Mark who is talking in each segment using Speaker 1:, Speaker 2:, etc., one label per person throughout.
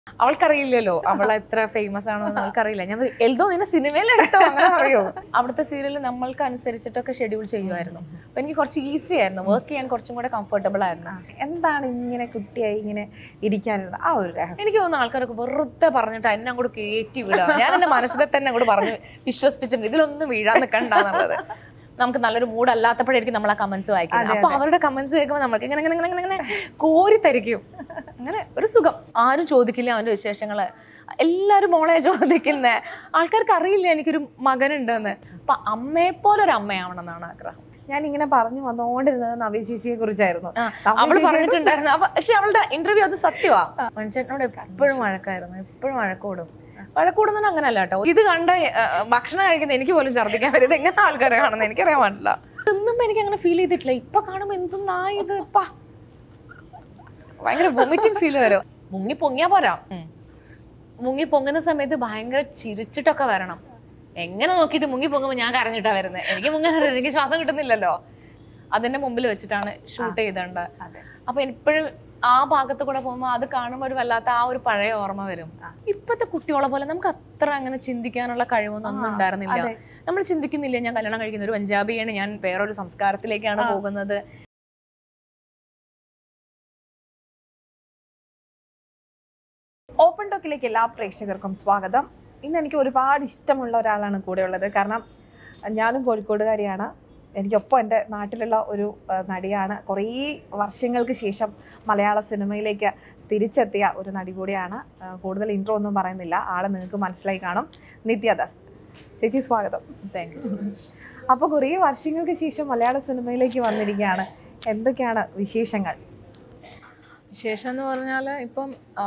Speaker 1: അവൾക്കറിയില്ലല്ലോ അവൾ എത്ര ഫേമസ് ആണോ എന്ന് അവൾക്കറിയില്ല ഞാൻ പറയും, എൽദോ നിന്നെ സിനിമയിൽ എടുത്തോ അങ്ങനെ പറയോ അവിടുത്തെ സീരിയൽ നമ്മൾക്ക് അനുസരിച്ചിട്ടൊക്കെ ഷെഡ്യൂൾ ചെയ്യുമായിരുന്നു അപ്പൊ എനിക്ക് കുറച്ച് ഈസി ആയിരുന്നു വർക്ക് ചെയ്യാൻ കുറച്ചും കൂടെ കംഫർട്ടബിൾ ആയിരുന്നു
Speaker 2: എന്താണ് ഇങ്ങനെ കുട്ടിയായി ഇങ്ങനെ ഇരിക്കാനുള്ള ആ ഒരു രഹസ്യം
Speaker 1: എനിക്ക് തോന്നുന്നു ആൾക്കാരൊക്കെ വെറുതെ പറഞ്ഞിട്ട് എന്നെ അങ്ങോട്ട് കയറ്റി വിടുക ഞാൻ എന്റെ മനസ്സിനെ തന്നെ അങ്ങോട്ട് പറഞ്ഞു വിശ്വസിപ്പിച്ചിട്ടുണ്ട് ഇതിലൊന്നും വീഴാൻ നിൽക്കണ്ടെന്നുള്ളത് നമുക്ക് നല്ലൊരു മൂഡ് അല്ലാത്തപ്പോഴായിരിക്കും നമ്മൾ ആ കമന്റ്സ് വായിക്കുന്നത് അപ്പൊ അവരുടെ കമന്റ്സ് കേൾക്കുമ്പോൾ നമുക്ക് ഇങ്ങനെ ഇങ്ങനെ ഇങ്ങനെ ഇങ്ങനെ കോരി തരിക്കും അങ്ങനെ ഒരു സുഖം ആരും ചോദിക്കില്ല അവന്റെ വിശേഷങ്ങള് എല്ലാരും മോളെ ചോദിക്കുന്നേ ആൾക്കാർക്ക് അറിയില്ല എനിക്കൊരു മകനുണ്ടെന്ന് അപ്പൊ അമ്മയെ പോലെ ഒരു അമ്മയാവണം എന്നാണ് ആഗ്രഹം
Speaker 2: ഞാൻ ഇങ്ങനെ പറഞ്ഞു വന്നുകൊണ്ടിരുന്നത് നവ്യ ചേച്ചിയെ കുറിച്ചായിരുന്നു
Speaker 1: ആ, അവള് പറഞ്ഞിട്ടുണ്ടായിരുന്നു അപ്പൊ പക്ഷെ അവളുടെ ഇന്റർവ്യൂ അത് സത്യവാ മനുഷ്യനോട് എപ്പോഴും വഴക്കായിരുന്നു എപ്പോഴും വഴക്കൂടും വഴക്കൂടുന്നത് അങ്ങനല്ല കേട്ടോ ഇത് കണ്ട ഏ, ഭക്ഷണം കഴിക്കുന്ന എനിക്ക് പോലും ഛർദ്ദിക്കാൻ വരും എങ്ങനെ ആൾക്കാരെ കാണുന്നത് എനിക്കറിയാൻ പാടില്ല ഇതൊന്നും എനിക്ക് അങ്ങനെ ഫീൽ ചെയ്തിട്ടില്ല ഇപ്പൊ കാണുമ്പോ എന്തെന്നാ ഇത് ഇപ്പാ ഭയങ്കര വൊമിറ്റിംഗ് ഫീൽ വരും മുങ്ങി പൊങ്ങിയാ പോരാ ഉം. മുങ്ങി പൊങ്ങുന്ന സമയത്ത് ഭയങ്കര ചിരിച്ചിട്ടൊക്കെ വരണം എങ്ങനെ നോക്കിയിട്ട് മുങ്ങി പൊങ്ങുമ്പോൾ ഞാൻ കരഞ്ഞിട്ടാ വരുന്നത് എനിക്ക് മുങ്ങാൻ അറിയില്ല എനിക്ക് ശ്വാസം കിട്ടുന്നില്ലല്ലോ അതിന്റെ മുമ്പിൽ വെച്ചിട്ടാണ് ഷൂട്ട് ചെയ്തേണ്ടത്
Speaker 2: അതെ.
Speaker 1: അപ്പൊ ഇപ്പോഴും ആ ഭാഗത്ത് കൂടെ പോകുമ്പോൾ അത് കാണുമ്പോൾ ഒരു വല്ലാത്ത ആ ഒരു പഴയ ഓർമ്മ വരും ഇപ്പത്തെ കുട്ടികളെ പോലെ നമുക്ക് അത്ര അങ്ങനെ ചിന്തിക്കാനുള്ള കഴിവൊന്നും ഒന്നും ഉണ്ടായിരുന്നില്ല
Speaker 2: അതെ.
Speaker 1: നമ്മൾ ചിന്തിക്കുന്നില്ല ഞാൻ കല്യാണം കഴിക്കുന്ന ഒരു പഞ്ചാബിയാണ് ഞാൻ വേറൊരു സംസ്കാരത്തിലേക്കാണ് പോകുന്നത്
Speaker 2: ഓപ്പൺ ടോക്കിലേക്ക് എല്ലാ പ്രേക്ഷകർക്കും സ്വാഗതം ഇന്ന് എനിക്ക് ഒരുപാട് ഇഷ്ടമുള്ള ഒരാളാണ് കൂടെ ഉള്ളത് കാരണം ഞാനും കോഴിക്കോടുകാരിയാണ് എനിക്കൊപ്പം എൻ്റെ നാട്ടിലുള്ള ഒരു ആ, നടിയാണ് കുറേ വർഷങ്ങൾക്ക് ശേഷം മലയാള സിനിമയിലേക്ക് തിരിച്ചെത്തിയ ഒരു നടി കൂടിയാണ് ആ, കൂടുതൽ ഇൻട്രോ ഒന്നും പറയുന്നില്ല ആളെ നിങ്ങൾക്ക് മനസ്സിലായി കാണും നിത്യദാസ് ചേച്ചി സ്വാഗതം
Speaker 1: താങ്ക് യു
Speaker 2: അപ്പോൾ കുറേ വർഷങ്ങൾക്ക് ശേഷം മലയാള സിനിമയിലേക്ക് വന്നിരിക്കുകയാണ് എന്തൊക്കെയാണ് വിശേഷങ്ങൾ
Speaker 1: വിശേഷം എന്ന് പറഞ്ഞാൽ ഇപ്പം ആ,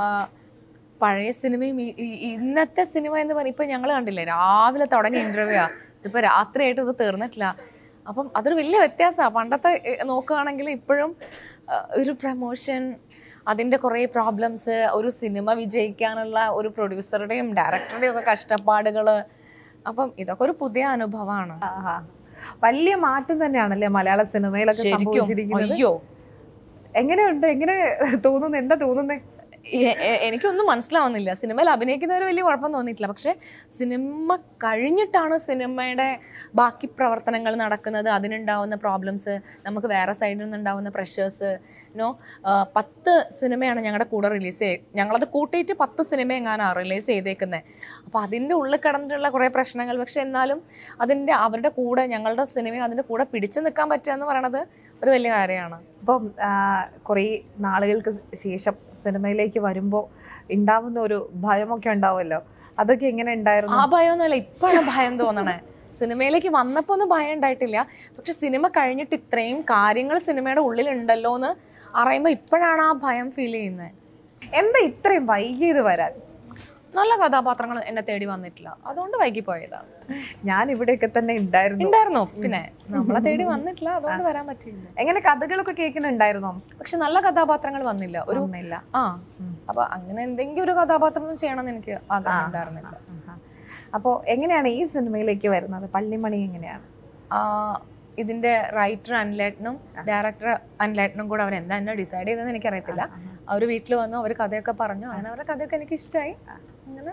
Speaker 1: പഴയ സിനിമയും ഈ- ഈ- ഇന്നത്തെ സിനിമ എന്ന് പറഞ്ഞാൽ ഇപ്പം ഞങ്ങൾ കണ്ടില്ലേ രാവിലെ തുടങ്ങിയ ഇന്റർവ്യൂ ആ ഇപ്പം രാത്രിയായിട്ട് ഇത് തീർന്നിട്ടില്ല അപ്പം അതൊരു വലിയ വ്യത്യാസമാണ് പണ്ടത്തെ ഏ, നോക്കുകയാണെങ്കിൽ ഇപ്പോഴും ആ, ഒരു പ്രമോഷൻ അതിൻ്റെ കുറേ പ്രോബ്ലംസ് ഒരു സിനിമ വിജയിക്കാനുള്ള ഒരു പ്രൊഡ്യൂസറുടെയും ഡയറക്ടറുടെയും ഒക്കെ കഷ്ടപ്പാടുകൾ അപ്പം ഇതൊക്കെ ഒരു പുതിയ അനുഭവമാണ്
Speaker 2: ആഹാ. വലിയ മാറ്റം തന്നെയാണല്ലേ മലയാള സിനിമയിലൊക്കെ
Speaker 1: ശരിക്കും
Speaker 2: സംഭവിച്ചിരിക്കുന്നത്
Speaker 1: അയ്യോ
Speaker 2: എങ്ങനെയുണ്ട് എങ്ങനെ തോന്നുന്നു എന്താ തോന്നുന്നേ
Speaker 1: എ- എ- എനിക്കൊന്നും മനസ്സിലാവുന്നില്ല സിനിമയിൽ അഭിനയിക്കുന്നവർ വലിയ കുഴപ്പം തോന്നിയിട്ടില്ല പക്ഷെ സിനിമ കഴിഞ്ഞിട്ടാണ് സിനിമയുടെ ബാക്കി പ്രവർത്തനങ്ങൾ നടക്കുന്നത് അതിനുണ്ടാവുന്ന പ്രോബ്ലംസ് നമുക്ക് വേറെ സൈഡിൽ നിന്നുണ്ടാവുന്ന പ്രഷേഴ്സ് നോ പത്ത് സിനിമയാണ് ഞങ്ങളുടെ കൂടെ റിലീസ് ചെയ്ത് ഞങ്ങളത് കൂട്ടിയിട്ട് പത്ത് സിനിമ എങ്ങാനാണ് റിലീസ് ചെയ്തേക്കുന്നത് അപ്പോൾ അതിൻ്റെ ഉള്ളിൽ കിടന്നിട്ടുള്ള കുറേ പ്രശ്നങ്ങൾ പക്ഷെ എന്നാലും അതിൻ്റെ അവരുടെ കൂടെ ഞങ്ങളുടെ സിനിമ അതിൻ്റെ കൂടെ പിടിച്ചു നിൽക്കാൻ പറ്റുക എന്ന് പറയണത് ഒരു വലിയ കാര്യമാണ്
Speaker 2: അപ്പം കുറേ നാളുകൾക്ക് ശേഷം സിനിമയിലേക്ക് വരുമ്പോൾ ഉണ്ടാവുന്ന ഒരു ഭയമൊക്കെ ഉണ്ടാവുമല്ലോ അതൊക്കെ എങ്ങനെ ഉണ്ടായിരുന്നു
Speaker 1: ആ ഭയമൊന്നുമല്ല ഇപ്പോഴാണ് ഭയം തോന്നണേ സിനിമയിലേക്ക് വന്നപ്പോ ഒന്നും ഭയം ഉണ്ടായിട്ടില്ല പക്ഷെ സിനിമ കഴിഞ്ഞിട്ട് ഇത്രയും കാര്യങ്ങൾ സിനിമയുടെ ഉള്ളിൽ ഉണ്ടല്ലോ എന്ന് അറിയുമ്പോൾ ഇപ്പോഴാണ് ആ ഭയം ഫീൽ ചെയ്യുന്നത്
Speaker 2: എന്താ ഇത്രയും വൈകിയത് വരാൻ
Speaker 1: നല്ല കഥാപാത്രങ്ങൾ എന്നെ തേടി വന്നിട്ടില്ല അതുകൊണ്ട് വൈകി പോയതാണ്
Speaker 2: ഞാൻ ഇവിടെയൊക്കെ തന്നെ ഉണ്ടായിരുന്നു
Speaker 1: ഉണ്ടായിരുന്നോ പിന്നെ നമ്മളെ തേടി വന്നിട്ടില്ല അതുകൊണ്ട് വരാൻ പറ്റിയില്ല
Speaker 2: എങ്ങനെ കഥകളൊക്കെ കേൾക്കുന്നുണ്ടായിരുന്നോ
Speaker 1: പക്ഷെ നല്ല കഥാപാത്രങ്ങൾ വന്നില്ല ഒരു
Speaker 2: ഒന്നുമില്ല
Speaker 1: ആ അപ്പൊ അങ്ങനെ എന്തെങ്കിലും ഒരു കഥാപാത്രം ചെയ്യണമെന്ന് എനിക്ക് ആഗ്രഹം ഉണ്ടായിരുന്നില്ല
Speaker 2: അപ്പോൾ എങ്ങനെയാണ് ഈ സിനിമയിലേക്ക് വരുന്നത് പള്ളിമണി എങ്ങനെയാണ്
Speaker 1: ആ, ഇതിന്റെ റൈറ്റർ അൻലേട്ടനും ഡയറക്ടർ അൻലേട്ടനും കൂടെ അവർ എന്താ എന്നെ ഡിസൈഡ് ചെയ്തതെന്ന് എനിക്കറിയത്തില്ല അവർ വീട്ടിൽ വന്നു അവർ കഥയൊക്കെ പറഞ്ഞു അങ്ങനെ അവരുടെ കഥയൊക്കെ എനിക്ക് ഇഷ്ടമായി അങ്ങനെ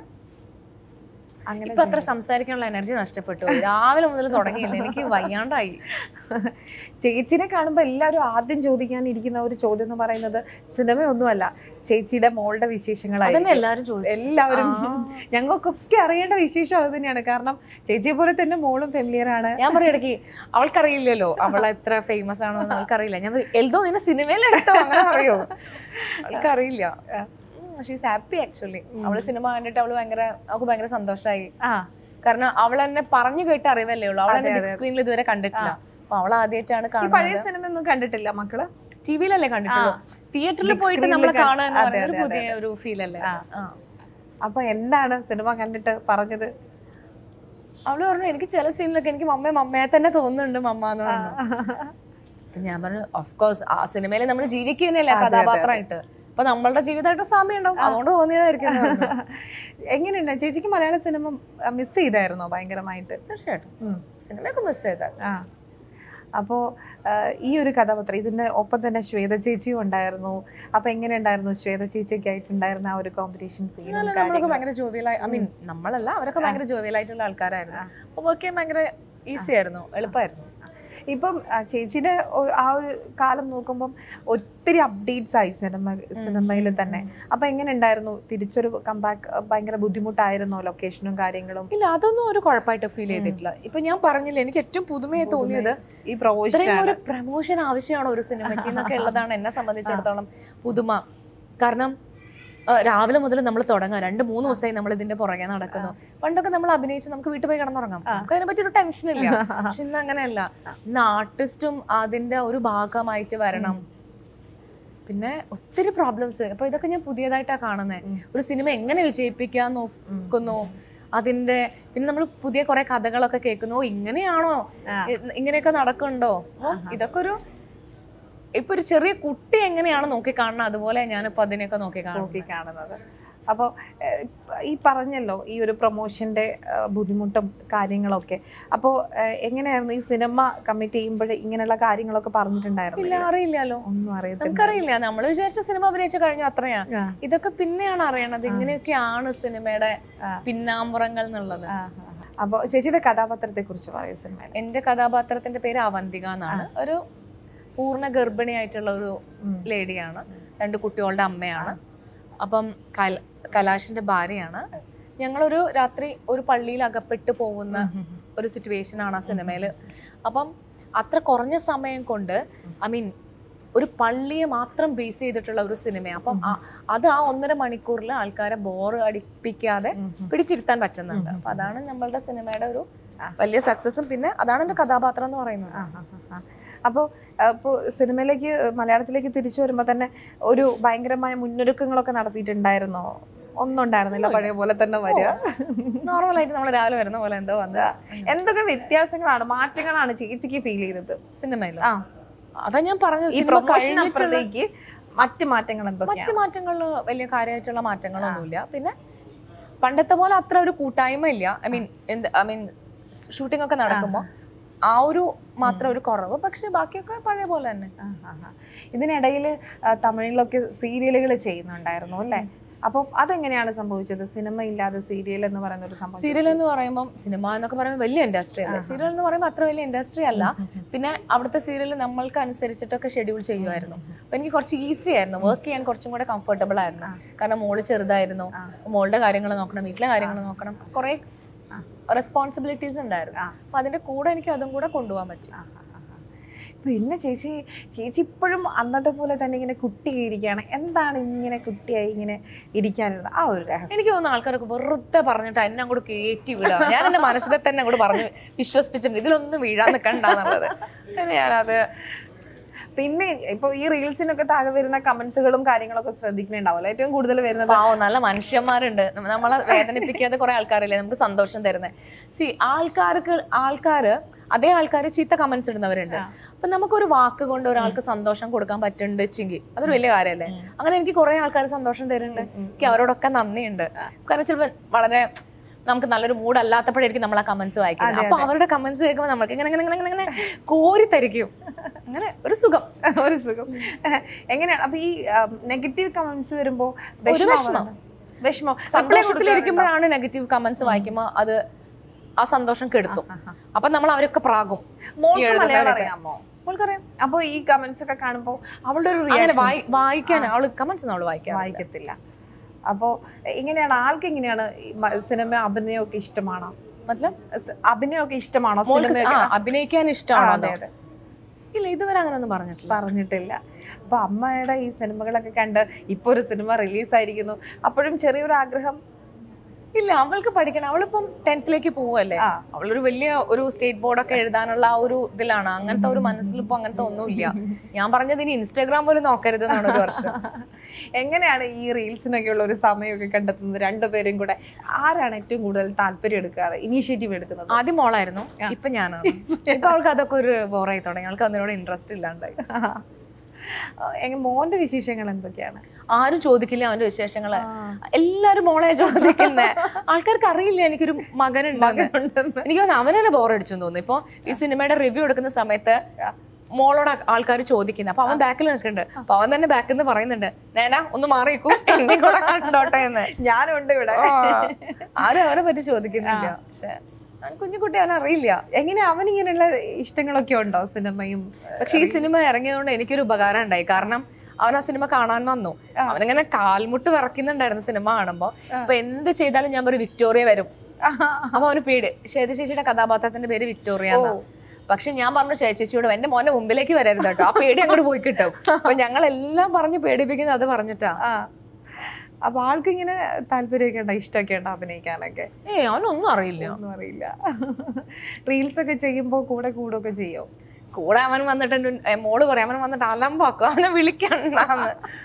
Speaker 2: അങ്ങനെ
Speaker 1: ഇപ്പൊ അത്ര സംസാരിക്കാനുള്ള എനർജി നഷ്ടപ്പെട്ടു രാവിലെ മുതൽ തുടങ്ങിയില്ല എനിക്ക് വയ്യാണ്ടായി
Speaker 2: ചേച്ചിനെ കാണുമ്പോൾ എല്ലാവരും ആദ്യം ചോദിക്കാനിരിക്കുന്ന ഒരു ചോദ്യം എന്ന് പറയുന്നത് സിനിമയൊന്നുമല്ല ചേച്ചിയുടെ മോളുടെ
Speaker 1: അതന്നെ
Speaker 2: വിശേഷങ്ങളായിരിക്കും
Speaker 1: എല്ലാരും ചോദിച്ചു
Speaker 2: എല്ലാവരും
Speaker 1: ആ.
Speaker 2: ഞങ്ങൾക്കൊക്കെ അറിയേണ്ട വിശേഷം അത് തന്നെയാണ് കാരണം ചേച്ചിയെ പോലെ തന്നെ മോളും ഫെമിലിയർ ആണ്
Speaker 1: ഞാൻ പറയും ഇടയ്ക്ക് അവൾക്കറിയില്ലല്ലോ അവൾ എത്ര ഫേമസ് ആണോ എന്ന് അവൾക്കറിയില്ല ഞാൻ പറയും, എൽദോ നിന്നെ സിനിമയിൽ എടുത്തോ അങ്ങനെ പറയോ അവൾക്കറിയില്ല ഷീസ് ഹാപ്പി ആക്ച്വലി അവള് സിനിമ കണ്ടിട്ട് അവള് ഭയങ്കര അവൾക്ക് ഭയങ്കര സന്തോഷമായി
Speaker 2: ആ
Speaker 1: കാരണം അവൾ എന്നെ പറഞ്ഞു കേട്ട അറിവല്ലേ ഉള്ളൂ അവൾ എന്നെ ബിഗ് സ്ക്രീനിൽ ഇതുവരെ കണ്ടിട്ടില്ല അപ്പൊ അവൾ ആദ്യമായിട്ടാണ്
Speaker 2: ഈ പഴയ
Speaker 1: കാണുന്നത്
Speaker 2: സിനിമ ഒന്നും കണ്ടിട്ടില്ല മക്കള്
Speaker 1: ടി വിയിലല്ലേ കണ്ടിട്ടുള്ളൂ തിയേറ്ററിൽ
Speaker 2: Big
Speaker 1: പോയിട്ട്
Speaker 2: screen ല്
Speaker 1: നമ്മൾ
Speaker 2: കണ്ട്-
Speaker 1: കാണുക എന്ന്
Speaker 2: അതെ,
Speaker 1: പറയുന്നത് ഒരു
Speaker 2: അതെ,
Speaker 1: പുതിയ ഒരു ഫീൽ അല്ലേ ആ
Speaker 2: അപ്പൊ എന്താണ് സിനിമ കണ്ടിട്ട് പറഞ്ഞത്
Speaker 1: അവള് പറഞ്ഞു എനിക്ക് ചില സീനിലൊക്കെ എനിക്ക് മമ്മയെ മമ്മയെ തന്നെ തോന്നുന്നുണ്ട് മമ്മ എന്ന് പറഞ്ഞു അപ്പൊ ഞാൻ പറഞ്ഞു ഓഫ് കോഴ്സ് ആ സിനിമയിൽ നമ്മൾ ജീവിക്കുന്നല്ലേ കഥാപാത്രമായിട്ട് അപ്പൊ നമ്മളുടെ ജീവിതമായിട്ട് സാമ്യം ഉണ്ടാവും അതുകൊണ്ട് തോന്നിയതായിരിക്കും എന്ന് പറഞ്ഞു.
Speaker 2: എങ്ങനെയുണ്ട് ചേച്ചിക്ക് മലയാള സിനിമ മിസ് ചെയ്തായിരുന്നോ ഭയങ്കരമായിട്ട്
Speaker 1: തീർച്ചയായിട്ടും
Speaker 2: ഉം.
Speaker 1: സിനിമയൊക്കെ മിസ് ചെയ്താൽ
Speaker 2: ആ അപ്പോൾ ഈ ഒരു കഥാപാത്രം ഇതിന്റെ ഒപ്പം തന്നെ ശ്വേത ചേച്ചിയും ഉണ്ടായിരുന്നു അപ്പൊ എങ്ങനെ ഉണ്ടായിരുന്നു ശ്വേത ചേച്ചിയൊക്കെ ആയിട്ടുണ്ടായിരുന്ന ആ ഒരു കോമ്പറ്റീഷൻ
Speaker 1: എന്നാലും
Speaker 2: സീനും
Speaker 1: നമ്മളൊക്കെ ഭയങ്കര ജോവിയലായി ഐ മീൻ നമ്മളല്ല അവരൊക്കെ ഭയങ്കര ജോവിയലായിട്ടുള്ള ആൾക്കാരായിരുന്നു അപ്പൊ വർക്ക് ചെയ്യാൻ ഭയങ്കര ഈസി ആയിരുന്നു എളുപ്പമായിരുന്നു
Speaker 2: ഇപ്പം ആ, ചേച്ചിയുടെ ഒ- ആ ഒരു കാലം നോക്കുമ്പം ഒത്തിരി അപ്ഡേറ്റ്സ് ആയി സിനിമ സിനിമയിൽ തന്നെ അപ്പൊ എങ്ങനെ ഉണ്ടായിരുന്നു തിരിച്ചൊരു കമ്പാക്ക് ഭയങ്കര ബുദ്ധിമുട്ടായിരുന്നോ ലൊക്കേഷനും കാര്യങ്ങളും
Speaker 1: ഇല്ല അതൊന്നും ഒരു കുഴപ്പമായിട്ട് ഫീൽ ചെയ്തിട്ടില്ല ഇപ്പൊ ഞാൻ പറഞ്ഞില്ല എനിക്ക് ഏറ്റവും പുതുമയായി തോന്നിയത്
Speaker 2: ഈ പ്രൊമോഷൻ
Speaker 1: ഇത്രയും ഒരു പ്രമോഷൻ ആവശ്യമാണോ ഒരു സിനിമയ്ക്ക് എന്നൊക്കെ ഉള്ളതാണ് എന്നെ സംബന്ധിച്ചിടത്തോളം പുതുമ കാരണം ആ, രാവിലെ മുതൽ നമ്മൾ തുടങ്ങാം രണ്ട് മൂന്ന് ദിവസമായി നമ്മൾ ഇതിന്റെ പുറകെ നടക്കുന്നു പണ്ടൊക്കെ നമ്മൾ അഭിനയിച്ച് നമുക്ക് വീട്ടിൽ പോയി കിടന്നുറങ്ങാം നമുക്ക് അതിനെ പറ്റി ഒരു ടെൻഷൻ ഇല്ല പക്ഷെ ഇന്ന് അങ്ങനെയല്ല ഇന്ന് ആർട്ടിസ്റ്റും അതിന്റെ ഒരു ഭാഗമായിട്ട് വരണം പിന്നെ ഒത്തിരി പ്രോബ്ലംസ് അപ്പൊ ഇതൊക്കെ ഞാൻ പുതിയതായിട്ടാണ് കാണുന്നത് ഒരു സിനിമ എങ്ങനെ വിജയിപ്പിക്കാൻ നോക്കുന്നു അതിന്റെ പിന്നെ നമ്മൾ പുതിയ കുറെ കഥകളൊക്കെ കേൾക്കുന്നു ഓ ഇങ്ങനെയാണോ ഇ- ഇങ്ങനെയൊക്കെ നടക്കുന്നുണ്ടോ ഓ ഇതൊക്കെ ഒരു ഇപ്പൊ ഒരു ചെറിയ കുട്ടി എങ്ങനെയാണ് നോക്കി കാണുന്നത് അതുപോലെ ഞാനിപ്പോ അതിനെയൊക്കെ നോക്കി കാണും
Speaker 2: നോക്കി കാണുന്നത് അപ്പോൾ ഈ പറഞ്ഞല്ലോ ഈ ഒരു പ്രൊമോഷന്റെ ബുദ്ധിമുട്ടും കാര്യങ്ങളൊക്കെ അപ്പോൾ എങ്ങനെയായിരുന്നു ഈ സിനിമ കമ്മിറ്റ് ചെയ്യുമ്പോൾ ഇങ്ങനെയുള്ള കാര്യങ്ങളൊക്കെ
Speaker 1: ഇല്ല
Speaker 2: പറഞ്ഞിട്ടുണ്ടായിരുന്നു
Speaker 1: അറിയില്ലല്ലോ
Speaker 2: ഒന്നും അറിയത്തില്ല
Speaker 1: നമുക്കറിയില്ല നമ്മൾ വിചാരിച്ച സിനിമ അഭിനയിച്ചു കഴിഞ്ഞു അത്രയാ
Speaker 2: ആ.
Speaker 1: ഇതൊക്കെ പിന്നെയാണ് അറിയണത് ഇങ്ങനെയൊക്കെയാണ് സിനിമയുടെ
Speaker 2: ആ.
Speaker 1: പിന്നാമ്പുറങ്ങൾ എന്നുള്ളത്
Speaker 2: അപ്പോൾ ചേച്ചിയുടെ കഥാപാത്രത്തെ കുറിച്ച് പറയും സിനിമയിൽ
Speaker 1: എന്റെ കഥാപാത്രത്തിന്റെ പേര് അവന്തിക എന്നാണ് ഒരു പൂർണ്ണ ഗർഭിണിയായിട്ടുള്ള ഒരു
Speaker 2: ഉം.
Speaker 1: ലേഡിയാണ് രണ്ട് കുട്ടികളുടെ അമ്മയാണ് അപ്പം കല കലാശിന്റെ ഭാര്യയാണ് ഞങ്ങളൊരു രാത്രി ഒരു പള്ളിയിൽ അകപ്പെട്ട് പോകുന്ന ഒരു സിറ്റുവേഷൻ ആണ് ആ സിനിമയിൽ അപ്പം അത്ര കുറഞ്ഞ സമയം കൊണ്ട് ഐ മീൻ ഒരു പള്ളിയെ മാത്രം ബേസ് ചെയ്തിട്ടുള്ള ഒരു സിനിമയാണ് അപ്പം ആ- അത് ആ ഒന്നര മണിക്കൂറിൽ ആൾക്കാരെ ബോർ അടിപ്പിക്കാതെ പിടിച്ചിരുത്താൻ പറ്റുന്നുണ്ട് അപ്പൊ അതാണ് നമ്മളുടെ സിനിമയുടെ ഒരു വലിയ സക്സസും പിന്നെ അതാണ് എന്റെ കഥാപാത്രം എന്ന് പറയുന്നത്
Speaker 2: അപ്പോൾ അപ്പോൾ സിനിമയിലേക്ക് മലയാളത്തിലേക്ക് തിരിച്ചു വരുമ്പോൾ തന്നെ ഒരു ഭയങ്കരമായ മുന്നൊരുക്കങ്ങളൊക്കെ നടത്തിയിട്ടുണ്ടായിരുന്നോ ഒന്നും ഉണ്ടായിരുന്നില്ല പഴയ പോലെ തന്നെ വരിക
Speaker 1: നോർമൽ ആയിട്ട് നമ്മൾ രാവിലെ വരുന്ന പോലെ എന്തോ വന്ന്
Speaker 2: എന്തൊക്കെ വ്യത്യാസങ്ങളാണ് മാറ്റങ്ങളാണ് ചേച്ചിക്ക് ഫീൽ ചെയ്തത്
Speaker 1: സിനിമയിൽ
Speaker 2: ആ
Speaker 1: അതാ ഞാൻ പറഞ്ഞത്
Speaker 2: ഈ
Speaker 1: സിനിമ
Speaker 2: പ്രൊമോഷൻ
Speaker 1: കഴിഞ്ഞിട്ടുള്ള
Speaker 2: അപ്പുറത്തേക്ക് മറ്റ് മാറ്റങ്ങൾ എന്തൊക്കെയാണ്
Speaker 1: മറ്റു മാറ്റങ്ങളിൽ വലിയ കാര്യമായിട്ടുള്ള മാറ്റങ്ങളൊന്നുമില്ല പിന്നെ പണ്ടത്തെ പോലെ അത്ര ഒരു കൂട്ടായ്മ ഇല്ല ഐ മീൻ എന്ത് ഐ മീൻ ഷൂട്ടിംഗ് ഒക്കെ നടക്കുമ്പോൾ ആ ഒരു മാത്രം ഒരു കുറവ് പക്ഷെ ബാക്കിയൊക്കെ പഴയ പോലെ തന്നെ
Speaker 2: ഇതിനിടയിൽ തമിഴിലൊക്കെ സീരിയലുകൾ ചെയ്യുന്നുണ്ടായിരുന്നു അല്ലേ അപ്പം അതെങ്ങനെയാണ് സംഭവിച്ചത് സിനിമ ഇല്ലാതെ സീരിയൽ എന്ന് പറയുന്ന ഒരു സംഭവം
Speaker 1: സീരിയൽ എന്ന് പറയുമ്പോൾ സിനിമ എന്നൊക്കെ പറയുമ്പോൾ വലിയ ഇൻഡസ്ട്രി അല്ലേ സീരിയൽ എന്ന് പറയുമ്പോൾ അത്ര വലിയ ഇൻഡസ്ട്രി അല്ല പിന്നെ അവിടുത്തെ സീരിയൽ നമ്മൾക്ക് അനുസരിച്ചിട്ടൊക്കെ ഷെഡ്യൂൾ ചെയ്യുമായിരുന്നു അപ്പൊ എനിക്ക് കുറച്ച് ഈസി ആയിരുന്നു വർക്ക് ചെയ്യാൻ കുറച്ചും കൂടെ കംഫർട്ടബിൾ ആയിരുന്നു കാരണം മോള് ചെറുതായിരുന്നു മോളുടെ കാര്യങ്ങൾ നോക്കണം വീട്ടിലെ കാര്യങ്ങൾ നോക്കണം കുറെ റെസ്പോൺസിബിലിറ്റീസ് ഉണ്ടായിരുന്നു അപ്പൊ അതിന്റെ കൂടെ എനിക്ക് അതും കൂടെ കൊണ്ടുപോകാൻ പറ്റും
Speaker 2: പിന്നെ ചേച്ചി ചേച്ചി ഇപ്പോഴും അന്നത്തെ പോലെ തന്നെ ഇങ്ങനെ കുട്ടിയിരിക്കുകയാണ് എന്താണ് ഇങ്ങനെ കുട്ടിയായി ഇങ്ങനെ ഇരിക്കാനുള്ള ആ ഒരു രഹസ്യം
Speaker 1: എനിക്ക് തോന്നുന്നു ആൾക്കാരൊക്കെ വെറുതെ പറഞ്ഞിട്ട് എന്നെ അങ്ങോട്ട് കയറ്റി വിടാം ഞാൻ എന്റെ മനസ്സിലെ തന്നെ അങ്ങോട്ട് പറഞ്ഞ് വിശ്വസിപ്പിച്ചിട്ടുണ്ട് ഇതിലൊന്നും വീഴാൻ നിൽക്കണ്ടെന്നുള്ളത് പിന്നെ ഞാനത്
Speaker 2: പിന്നെ ഇപ്പൊ ഈ റീൽസിനൊക്കെ താഴെ വരുന്ന കമന്റ്സുകളും കാര്യങ്ങളൊക്കെ ശ്രദ്ധിക്കുന്നുണ്ടാവുമല്ലോ ഏറ്റവും കൂടുതൽ വരുന്നത്
Speaker 1: പാവം നല്ല മനുഷ്യന്മാരുണ്ട് നമ്മ- നമ്മളെ വേദനിപ്പിക്കാതെ കുറെ ആൾക്കാരില്ലേ നമുക്ക് സന്തോഷം തരുന്നത് സി ആൾക്കാർക്ക് ആൾക്കാര് അതേ ആൾക്കാർ ചീത്ത കമന്റ്സ് ഇടുന്നവരുണ്ട് അപ്പൊ നമുക്കൊരു വാക്ക് കൊണ്ട് ഒരാൾക്ക് സന്തോഷം കൊടുക്കാൻ പറ്റുന്നുണ്ട് വെച്ചെങ്കിൽ അതൊരു വലിയ കാര്യമല്ലേ അങ്ങനെ എനിക്ക് കുറെ ആൾക്കാർ സന്തോഷം തരുന്നുണ്ട് എനിക്ക് അവരോടൊക്കെ നന്ദിയുണ്ട് കാരണം ചിലപ്പോൾ വളരെ നമുക്ക് നല്ലൊരു മൂഡ് അല്ലാത്തപ്പോഴായിരിക്കും നമ്മൾ ആ കമന്റ്സ് വായിക്കുന്നത് അപ്പൊ അവരുടെ കമന്റ്സ് കേൾക്കുമ്പോൾ നമ്മൾക്ക് ഇങ്ങനെ ഇങ്ങനെ ഇങ്ങനെ ഇങ്ങനെ കോരി തരിക്കും അങ്ങനെ ഒരു സുഖം
Speaker 2: ഒരു സുഖം എങ്ങനെയാണ് അപ്പൊ ഈ നെഗറ്റീവ് കമന്റ്സ് വരുമ്പോ
Speaker 1: ഒരു വിഷമം.
Speaker 2: വിഷമം വിഷമം
Speaker 1: സന്തോഷത്തിലിരിക്കുമ്പോഴാണ് നെഗറ്റീവ് കമന്റ്സ് വായിക്കുമ്പോൾ അത് ആ സന്തോഷം കെടുത്തും അപ്പൊ നമ്മൾ അവരൊക്കെ പ്രാകും
Speaker 2: മോൾക്ക്
Speaker 1: ഈ
Speaker 2: മലയാളം
Speaker 1: എഴുതുന്നവരൊക്കെ.
Speaker 2: അറിയാമോ
Speaker 1: മോൾക്കറിയാം
Speaker 2: അപ്പൊ ഈ കമന്റ്സ് ഒക്കെ കാണുമ്പോ അവളുടെ ഒരു
Speaker 1: അങ്ങനെ
Speaker 2: reaction
Speaker 1: വായി- വായിക്കാൻ അവള് കമന്റ്സ് അവള് വായിക്കാൻ
Speaker 2: വായിക്കത്തില്ല അപ്പോ എങ്ങനെയാണ് ആൾക്ക് എങ്ങനെയാണ് ഈ മ- സിനിമ അഭിനയമൊക്കെ ഇഷ്ടമാണോ
Speaker 1: മത്ലം
Speaker 2: സ് അഭിനയമൊക്കെ ഇഷ്ടമാണോ
Speaker 1: മോൾക്ക്
Speaker 2: സിനിമയൊക്കെ?
Speaker 1: ആ അഭിനയിക്കാൻ ഇഷ്ടമാണോ
Speaker 2: അതെ,
Speaker 1: അതോ?
Speaker 2: അതെ.
Speaker 1: ഇല്ല ഇതുവരെ അങ്ങനെ ഒന്നും പറഞ്ഞിട്ടില്ല
Speaker 2: പറഞ്ഞിട്ടില്ല അപ്പൊ അമ്മയുടെ ഈ സിനിമകളൊക്കെ കണ്ട് ഇപ്പൊ ഒരു സിനിമ റിലീസ് ആയിരിക്കുന്നു അപ്പോഴും ചെറിയൊരു ആഗ്രഹം
Speaker 1: ഇല്ല അവൾക്ക് പഠിക്കണം അവളിപ്പം ടെൻത്തിലേക്ക് പോവല്ലേ
Speaker 2: ആ.
Speaker 1: അവളൊരു വലിയ ഒരു സ്റ്റേറ്റ് ബോർഡൊക്കെ എഴുതാനുള്ള ആ ഒരു ഇതിലാണ് അങ്ങനത്തെ ഒരു മനസ്സിലിപ്പോ അങ്ങനത്തെ ഒന്നുമില്ല ഞാൻ പറഞ്ഞത് ഇനി ഇൻസ്റ്റാഗ്രാം പോലും നോക്കരുത് എന്നാണ് ഒരു വർഷം
Speaker 2: എങ്ങനെയാണ് ഈ റീൽസിനൊക്കെ ഉള്ള ഒരു സമയമൊക്കെ കണ്ടെത്തുന്നത് രണ്ടുപേരും കൂടെ ആരാണ് ഏറ്റവും കൂടുതൽ താല്പര്യം എടുക്കാറ് ഇനീഷ്യേറ്റീവ് എടുക്കുന്നത്
Speaker 1: ആദ്യം മോളായിരുന്നു ഇപ്പൊ ഞാനാണ് ഇപ്പൊ അവൾക്ക് അതൊക്കെ ഒരു ബോറായി തുടങ്ങി അവൾക്ക് അതിനോട് ഇൻട്രസ്റ്റ് ഇല്ലാണ്ടായി
Speaker 2: എങ്ങനെ മോന്റെ വിശേഷങ്ങൾ എന്തൊക്കെയാണ്
Speaker 1: ആരും ചോദിക്കില്ല അവന്റെ വിശേഷങ്ങള് എല്ലാരും മോളെ ചോദിക്കുന്നേ ആൾക്കാർക്ക് അറിയില്ല എനിക്കൊരു മകനുണ്ടെന്ന് എനിക്ക് തോന്നുന്നു അവനെ ബോറടിച്ചു തോന്നുന്നു ഇപ്പൊ ഈ സിനിമയുടെ റിവ്യൂ എടുക്കുന്ന സമയത്ത് മോളോട് ആൾക്കാർ ചോദിക്കുന്നത് അപ്പൊ അവൻ ബാക്കിൽ നിൽക്കുന്നുണ്ട് അപ്പൊ അവൻ തന്നെ ബാക്കിൽ നിന്ന് പറയുന്നുണ്ട് നേന ഒന്ന് മാറിയേക്കും എന്നെ കൂടെ കണ്ടോട്ടെ എന്ന്
Speaker 2: ഞാനുണ്ട് ഇവിടെ
Speaker 1: ആ, ആരും അവനെ പറ്റി ചോദിക്കുന്നില്ല പക്ഷെ അവൻ കുഞ്ഞുകുട്ടി അവൻ അറിയില്ല
Speaker 2: എങ്ങനെ അവൻ ഇങ്ങനെയുള്ള ഇഷ്ടങ്ങളൊക്കെ ഉണ്ടോ സിനിമയും
Speaker 1: പക്ഷെ ഈ സിനിമ ഇറങ്ങിയതുകൊണ്ട് എനിക്കൊരു ഉപകാരം ഉണ്ടായി കാരണം അവൻ ആ സിനിമ കാണാൻ വന്നു അവനിങ്ങനെ കാൽമുട്ട് വിറക്കുന്നുണ്ടായിരുന്നു സിനിമ കാണുമ്പോ അപ്പൊ എന്ത് ചെയ്താലും ഞാൻ ഒരു വിക്ടോറിയ വരും അപ്പൊ അവന് പേടി ശ്വേത ചേച്ചിയുടെ കഥാപാത്രത്തിന്റെ പേര് വിക്ടോറിയ എന്നാ. പക്ഷെ ഞാൻ പറഞ്ഞു ശ്വേത ചേച്ചിയോട് എന്റെ മോനെ മുമ്പിലേക്ക് വരരുത് കേട്ടോ ആ പേടി അങ്ങോട്ട് പോയി കിട്ടും അപ്പൊ ഞങ്ങൾ എല്ലാം പറഞ്ഞ് പേടിപ്പിക്കുന്നത് അത് പറഞ്ഞിട്ടാ
Speaker 2: ആ അപ്പൊ ആൾക്ക് ഇങ്ങനെ താല്പര്യമൊക്കെ ഉണ്ടോ ഇഷ്ടമൊക്കെ ഉണ്ടോ അഭിനയിക്കാനൊക്കെ
Speaker 1: ഏയ് അവനൊന്നും അറിയില്ല
Speaker 2: ഒന്നും അറിയില്ല റീൽസ് ഒക്കെ ചെയ്യുമ്പോ കൂടെ കൂടുകയൊക്കെ ചെയ്യോ
Speaker 1: കൂടെ അവൻ വന്നിട്ട് എന്റെ- ഏ, മോള് പറയാം അവൻ വന്നിട്ട് അലമ്പാക്കും അവനെ വിളിക്കണ്ടാന്ന്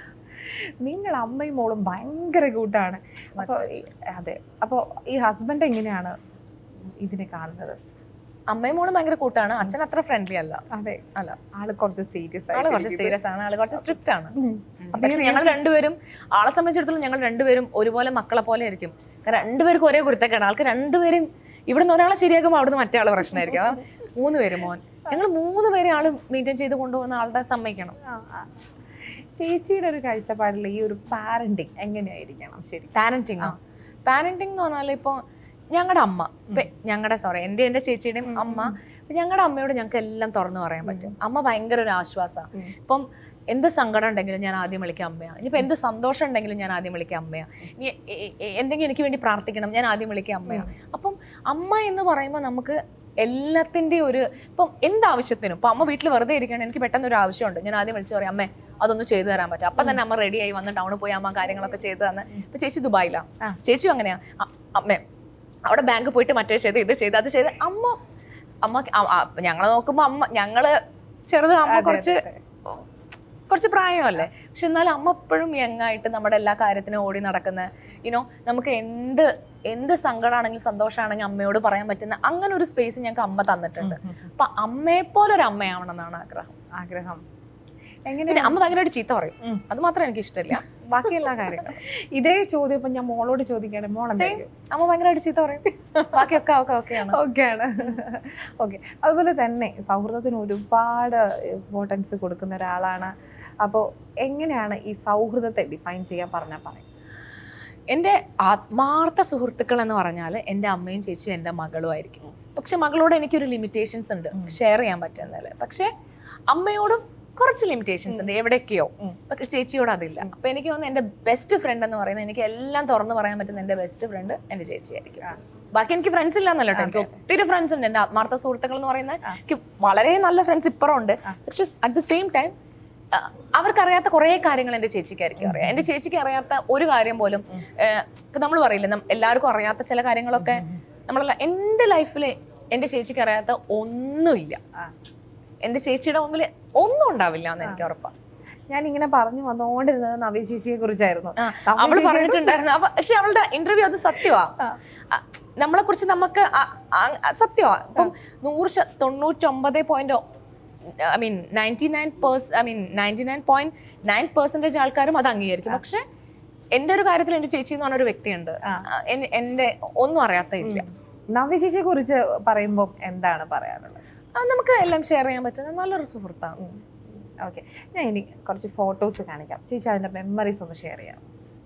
Speaker 2: നിങ്ങൾ അമ്മയും മോളും ഭയങ്കര കൂട്ടാണ് അപ്പൊ ഈ- അതെ അപ്പൊ ഈ ഹസ്ബൻഡ് എങ്ങനെയാണ് ഇതിനെ കാണുന്നത്
Speaker 1: അമ്മയും മോളും ഭയങ്കര കൂട്ടാണ് അച്ഛൻ അത്ര ഫ്രണ്ട്ലി അല്ല
Speaker 2: അതെ
Speaker 1: അല്ല
Speaker 2: ആള് കുറച്ച് സീരിയസ്
Speaker 1: ആള് കുറച്ച് സീരിയസ് ആണ് ആള് കുറച്ച് സ്ട്രിക്റ്റ് ആണ്
Speaker 2: ഉം.
Speaker 1: പക്ഷെ ഞങ്ങൾ രണ്ടുപേരും ആളെ സംബന്ധിച്ചിടത്തോളം ഞങ്ങൾ രണ്ടുപേരും ഒരുപോലെ മക്കളെ പോലെ ആയിരിക്കും കാരണം രണ്ടുപേർക്കും ഒരേ കുരുത്തക്കേട് ആൾക്ക് രണ്ടുപേരും ഇവിടുന്ന് ഒരാളെ ശരിയാക്കുമ്പോൾ അവിടുന്ന് മറ്റേ ആള് പ്രശ്നമായിരിക്കും ആ മൂന്ന് പേര് മോൻ ഞങ്ങൾ മൂന്ന് പേരെ ആള് മെയിൻറ്റെയിൻ ചെയ്ത് കൊണ്ടുപോകുന്ന ആളുടെ സമ്മതിക്കണം
Speaker 2: ആ, ആ. ചേച്ചിയുടെ ഒരു കാഴ്ചപ്പാടിൽ ഈ ഒരു പാരന്റിങ് എങ്ങനെയായിരിക്കണം ശരി
Speaker 1: പാരന്റിങ് ആ പാരന്റിങ് എന്ന് പറഞ്ഞാൽ ഇപ്പോൾ ഞങ്ങളുടെ അമ്മ ഇപ്പം ഞങ്ങളുടെ സോറി എൻ്റെ എൻ്റെ ചേച്ചിയുടെയും അമ്മ ഞങ്ങളുടെ അമ്മയോട് ഞങ്ങൾക്ക് എല്ലാം തുറന്നു പറയാൻ പറ്റും അമ്മ ഭയങ്കര ഒരു ആശ്വാസമാണ് ഇപ്പം എന്ത് സങ്കടം ഉണ്ടെങ്കിലും ഞാൻ ആദ്യം വിളിക്കാം അമ്മയാണ് ഇനിയിപ്പോൾ എന്ത് സന്തോഷം ഉണ്ടെങ്കിലും ഞാൻ ആദ്യം വിളിക്കാം അമ്മയാണ് ഇനി എ- എ- എ- എന്തെങ്കിലും എനിക്ക് വേണ്ടി പ്രാർത്ഥിക്കണം ഞാൻ ആദ്യം വിളിക്കാം അമ്മയാണ് അപ്പം അമ്മ എന്ന് പറയുമ്പോൾ നമുക്ക് എല്ലാത്തിൻ്റെയും ഒരു ഇപ്പം എന്താവശ്യത്തിനും ഇപ്പം അമ്മ വീട്ടിൽ വെറുതെ ഇരിക്കുകയാണ് എനിക്ക് പെട്ടെന്ന് ഒരു ആവശ്യമുണ്ട് ഞാൻ ആദ്യം വിളിച്ച് പറയാം അമ്മേ അതൊന്ന് ചെയ്തു തരാൻ പറ്റും അപ്പം തന്നെ അമ്മ റെഡി ആയി വന്ന് ടൗണിൽ പോയി അമ്മ കാര്യങ്ങളൊക്കെ ചെയ്തു തന്ന് ഇപ്പം ചേച്ചി ദുബായിലാണ്
Speaker 2: ആ.
Speaker 1: ചേച്ചിയും അങ്ങനെയാ അ- അമ്മേ അവിടെ ബാങ്ക് പോയിട്ട് മറ്റേ ചെയ്ത് ഇത് ചെയ്ത് അത് ചെയ്ത് അമ്മ അമ്മ ഞങ്ങളെ നോക്കുമ്പോൾ അമ്മ ഞങ്ങള് ചെറുത് അമ്മ കുറച്ച് കുറച്ച് പ്രായമല്ലേ പക്ഷെ എന്നാലും അമ്മ എപ്പോഴും യങ്ങായിട്ട് നമ്മുടെ എല്ലാ കാര്യത്തിനും ഓടി നടക്കുന്ന യുനോ നമുക്ക് എന്ത് എന്ത് സങ്കടമാണെങ്കിലും സന്തോഷമാണെങ്കിലും അമ്മയോട് പറയാൻ പറ്റുന്ന അങ്ങനെ ഒരു സ്പേസ് ഞങ്ങൾക്ക് അമ്മ തന്നിട്ടുണ്ട് അപ്പൊ അമ്മയെ പോലെ ഒരു അമ്മയാവണം എന്നാണ് ആഗ്രഹം
Speaker 2: ആഗ്രഹം എങ്ങനെ
Speaker 1: പിന്നെ അമ്മ ഭയങ്കരമായിട്ട് ചീത്ത പറയും
Speaker 2: ഉം.
Speaker 1: അത് മാത്രം എനിക്ക് ഇഷ്ടമില്ല ബാക്കി എല്ലാ കാര്യങ്ങളും
Speaker 2: ഇതേ ചോദ്യം ഇപ്പൊ ഞാൻ മോളോട് ചോദിക്കുകയാണ് മോൾ
Speaker 1: Same. അമ്മ ഭയങ്കരമായിട്ട് ചീത്ത പറയും ബാക്കിയൊക്കെ ഒക്കെ ഓക്കെയാണ്
Speaker 2: ഓക്കെയാണ് ഓക്കെ അതുപോലെ തന്നെ സൗഹൃദത്തിന് ഒരുപാട് ഇമ്പോർട്ടൻസ് കൊടുക്കുന്ന ഒരാളാണ് അപ്പോൾ എങ്ങനെയാണ് ഈ സൗഹൃദത്തെ ഡിഫൈൻ ചെയ്യാൻ പറഞ്ഞാൽ പറയും
Speaker 1: എൻ്റെ ആത്മാർത്ഥ സുഹൃത്തുക്കൾ എന്ന് പറഞ്ഞാൽ എൻ്റെ അമ്മയും ചേച്ചിയും എൻ്റെ മകളും ആയിരിക്കും പക്ഷെ മകളോട് എനിക്കൊരു ലിമിറ്റേഷൻസ് ഉണ്ട് ഷെയർ ചെയ്യാൻ പറ്റുന്നതിൽ പക്ഷെ അമ്മയോടും കുറച്ച് ലിമിറ്റേഷൻസ് ഉണ്ട് എവിടെയൊക്കെയോ
Speaker 2: ഉം.
Speaker 1: പക്ഷെ ചേച്ചിയോട് അതില്ല അപ്പൊ എനിക്ക് തോന്നുന്നു എൻ്റെ ബെസ്റ്റ് ഫ്രണ്ട് എന്ന് പറയുന്നത് എനിക്ക് എല്ലാം തുറന്നു പറയാൻ പറ്റുന്ന എൻ്റെ ബെസ്റ്റ് ഫ്രണ്ട് എൻ്റെ ചേച്ചിയായിരിക്കും ബാക്കി എനിക്ക് ഫ്രണ്ട്സ് ഇല്ല എന്നല്ല കേട്ടോ എനിക്ക് ഒത്തിരി ഫ്രണ്ട്സ് ഉണ്ട് എൻ്റെ ആത്മാർത്ഥ സുഹൃത്തുക്കൾ എന്ന് പറയുന്നത് എനിക്ക് വളരെ നല്ല ഫ്രണ്ട്സ് ഇപ്പുറം ഉണ്ട് പക്ഷെ അറ്റ് ദ സെയിം ടൈം അവർക്കറിയാത്ത കുറേ കാര്യങ്ങൾ എൻ്റെ ചേച്ചിക്കായിരിക്കും അറിയാം എൻ്റെ ചേച്ചിക്ക് അറിയാത്ത ഒരു കാര്യം പോലും ഏഹ്, ഇപ്പൊ നമ്മൾ പറയില്ലേ നം- എല്ലാവർക്കും അറിയാത്ത ചില കാര്യങ്ങളൊക്കെ നമ്മളല്ല എൻ്റെ ലൈഫിൽ എൻ്റെ ചേച്ചിക്ക് അറിയാത്ത ഒന്നുമില്ല എൻ്റെ ചേച്ചിയുടെ മുമ്പിൽ ഒന്നും ഉണ്ടാവില്ല എന്ന് എനിക്ക് ഉറപ്പാണ്
Speaker 2: ഞാൻ ഇങ്ങനെ പറഞ്ഞു വന്നുകൊണ്ടിരുന്നത് നവ്യ ചേച്ചിയെ കുറിച്ചായിരുന്നു
Speaker 1: ആ, അവള് പറഞ്ഞിട്ടുണ്ടായിരുന്നു അപ്പൊ പക്ഷെ അവളുടെ ഇന്റർവ്യൂ അത് സത്യമാ നമ്മളെ കുറിച്ച് നമുക്ക് അ- അ- അ- സത്യമാ ഇപ്പം നൂറ് ശ- തൊണ്ണൂറ്റൊമ്പത് point I mean ninety nine percent I mean ninety nine point nine percentage ആൾക്കാരും അത് അംഗീകരിക്കും പക്ഷെ എൻ്റെ ഒരു കാര്യത്തിൽ എൻ്റെ ചേച്ചി എന്ന് പറഞ്ഞ ഒരു വ്യക്തിയുണ്ട്
Speaker 2: ആ.
Speaker 1: ആ, എൻ- എൻ്റെ ഒന്നും അറിയാത്ത ഇല്ല
Speaker 2: നവ്യ ചേച്ചിയെ കുറിച്ച് പറയുമ്പോൾ എന്താണ് പറയാനുള്ളത്
Speaker 1: അത് നമുക്ക് എല്ലാം ഷെയർ ചെയ്യാൻ പറ്റുന്ന നല്ലൊരു സുഹൃത്താണ്
Speaker 2: ഓക്കെ ഞാൻ ഇനി കുറച്ച് ഫോട്ടോസ് കാണിക്കാം ചേച്ചി അതിന്റെ മെമ്മറീസ് ഒന്ന് ഷെയർ ചെയ്യാം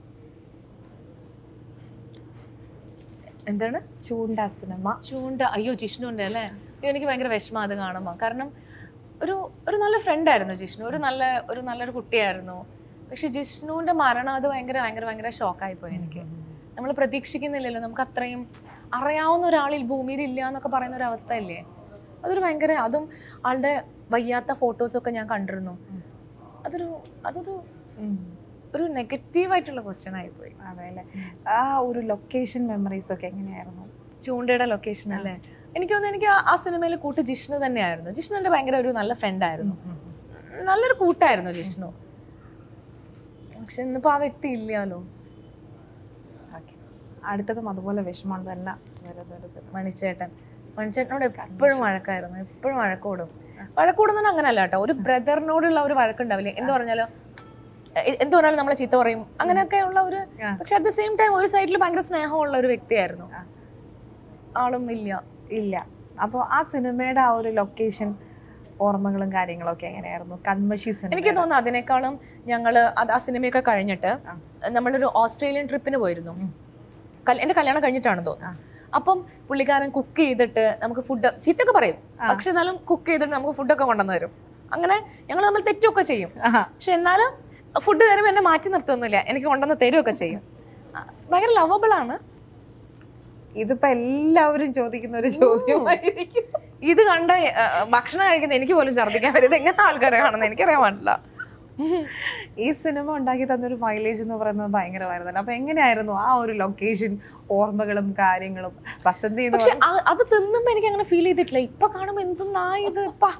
Speaker 1: എന്താണ്
Speaker 2: ചൂണ്ട സിനിമ
Speaker 1: ചൂണ്ട അയ്യോ ജിഷ്ണുവിൻ്റെ അല്ലേ അയ്യോ എനിക്ക് ഭയങ്കര വിഷമം അത് കാണുമ്പോൾ കാരണം ഒരു ഒരു നല്ല ഫ്രണ്ടായിരുന്നു ജിഷ്ണു ഒരു നല്ല ഒരു നല്ലൊരു കുട്ടിയായിരുന്നു പക്ഷെ ജിഷ്ണുവിൻ്റെ മരണം അത് ഭയങ്കര ഭയങ്കര ഭയങ്കര ഷോക്കായി പോയി എനിക്ക് നമ്മൾ പ്രതീക്ഷിക്കുന്നില്ലല്ലോ നമുക്ക് അത്രയും അറിയാവുന്ന ഒരാളിൽ ഭൂമിയിൽ ഇല്ല എന്നൊക്കെ പറയുന്ന ഒരു അവസ്ഥയല്ലേ അതൊരു ഭയങ്കര അതും ആളുടെ വയ്യാത്ത ഫോട്ടോസൊക്കെ ഞാൻ കണ്ടിരുന്നു അതൊരു അതൊരു ഒരു നെഗറ്റീവായിട്ടുള്ള ക്വസ്റ്റ്യൻ ആയിപ്പോയി
Speaker 2: അതെ അല്ലേ ആ ഒരു ലൊക്കേഷൻ മെമ്മറീസ് ഒക്കെ എങ്ങനെയായിരുന്നു
Speaker 1: ചൂണ്ടയുടെ ലൊക്കേഷൻ അല്ലേ എനിക്ക് തോന്നുന്നു എനിക്ക് ആ- ആ സിനിമയിൽ കൂട്ട് ജിഷ്ണു തന്നെയായിരുന്നു ജിഷ്ണു എൻ്റെ ഭയങ്കര ഒരു നല്ല ഫ്രണ്ടായിരുന്നു നല്ലൊരു കൂട്ടായിരുന്നു ജിഷ്ണു പക്ഷെ ഇന്നിപ്പോ ആ വ്യക്തി ഇല്ലല്ലോ
Speaker 2: ഓക്കെ അടുത്തതും അതുപോലെ വിഷമമാണ് തന്നെ വെറുതെ വെറുതെ.
Speaker 1: മണിച്ചേട്ടൻ മണിച്ചേട്ടനോട് എപ്പോഴും വഴക്കായിരുന്നു എപ്പോഴും വഴക്കോടും വഴക്കൂടുന്നത് അങ്ങനല്ല കേട്ടോ ഒരു ബ്രദറിനോടുള്ള ഒരു വഴക്കുണ്ടാവില്ലേ എന്ത് പറഞ്ഞാലോ എ- എന്ത് പറഞ്ഞാലും നമ്മളെ ചീത്ത പറയും അങ്ങനെയൊക്കെ ഉള്ള ഒരു
Speaker 2: ആ.
Speaker 1: പക്ഷെ അറ്റ് ദ സെയിം ടൈം ഒരു സൈഡിൽ ഭയങ്കര സ്നേഹമുള്ള ഒരു വ്യക്തിയായിരുന്നു
Speaker 2: ആ.
Speaker 1: ആളും ഇല്ല
Speaker 2: ഇല്ല അപ്പോൾ ആ സിനിമയുടെ ആ ഒരു ലൊക്കേഷൻ ഓർമ്മകളും കാര്യങ്ങളും ഒക്കെ എങ്ങനെയായിരുന്നു കൺമഷി സിനിമ
Speaker 1: എനിക്ക് തോന്നുന്നു അതിനേക്കാളും ഞങ്ങള് അത് ആ സിനിമയൊക്കെ കഴിഞ്ഞിട്ട്
Speaker 2: ആ.
Speaker 1: നമ്മളൊരു ഓസ്ട്രേലിയൻ ട്രിപ്പിന് പോയിരുന്നു കൽ- എന്റെ കല്യാണം കഴിഞ്ഞിട്ടാണ് തോന്നുന്നു അപ്പം പുള്ളിക്കാരൻ കുക്ക് ചെയ്തിട്ട് നമുക്ക് ഫുഡ് ചീത്തൊക്കെ പറയും പക്ഷെ എന്നാലും കുക്ക് ചെയ്തിട്ട് നമുക്ക് ഫുഡൊക്കെ കൊണ്ടുവന്ന് തരും അങ്ങനെ ഞങ്ങൾ നമ്മൾ തെറ്റൊക്കെ ചെയ്യും
Speaker 2: ആഹാ.
Speaker 1: പക്ഷെ എന്നാലും ഫുഡ് തരുമ്പോൾ എന്നെ മാറ്റി നിർത്തുന്നില്ല എനിക്ക് കൊണ്ടുവന്ന് തരുമൊക്കെ ചെയ്യും ആ, ഭയങ്കര ലവബിൾ ആണ്
Speaker 2: ഇതിപ്പോ എല്ലാവരും ചോദിക്കുന്ന ഒരു ചോദ്യമായിരിക്കും
Speaker 1: ഇത് കണ്ട ഏ, ഭക്ഷണം കഴിക്കുന്ന എനിക്ക് പോലും ഛർദ്ദിക്കാൻ വരും ഇത് എങ്ങനെ ആൾക്കാരെ കാണുന്നത് എനിക്കറിയാൻ പാടില്ല
Speaker 2: ഈ സിനിമ ഉണ്ടാക്കി തന്നൊരു മൈലേജ് എന്ന് പറയുന്നത് ഭയങ്കരമായിരുന്നു അപ്പൊ എങ്ങനെയായിരുന്നു ആ ഒരു ലൊക്കേഷൻ ഓർമ്മകളും കാര്യങ്ങളും വസന്തി എന്ന്
Speaker 1: പക്ഷെ ആ- അത് തിന്നുമ്പോ എനിക്ക് അങ്ങനെ ഫീൽ ചെയ്തിട്ടില്ല ഇപ്പൊ കാണുമ്പോ എന്തെന്നാ ഇത് പ്പാ.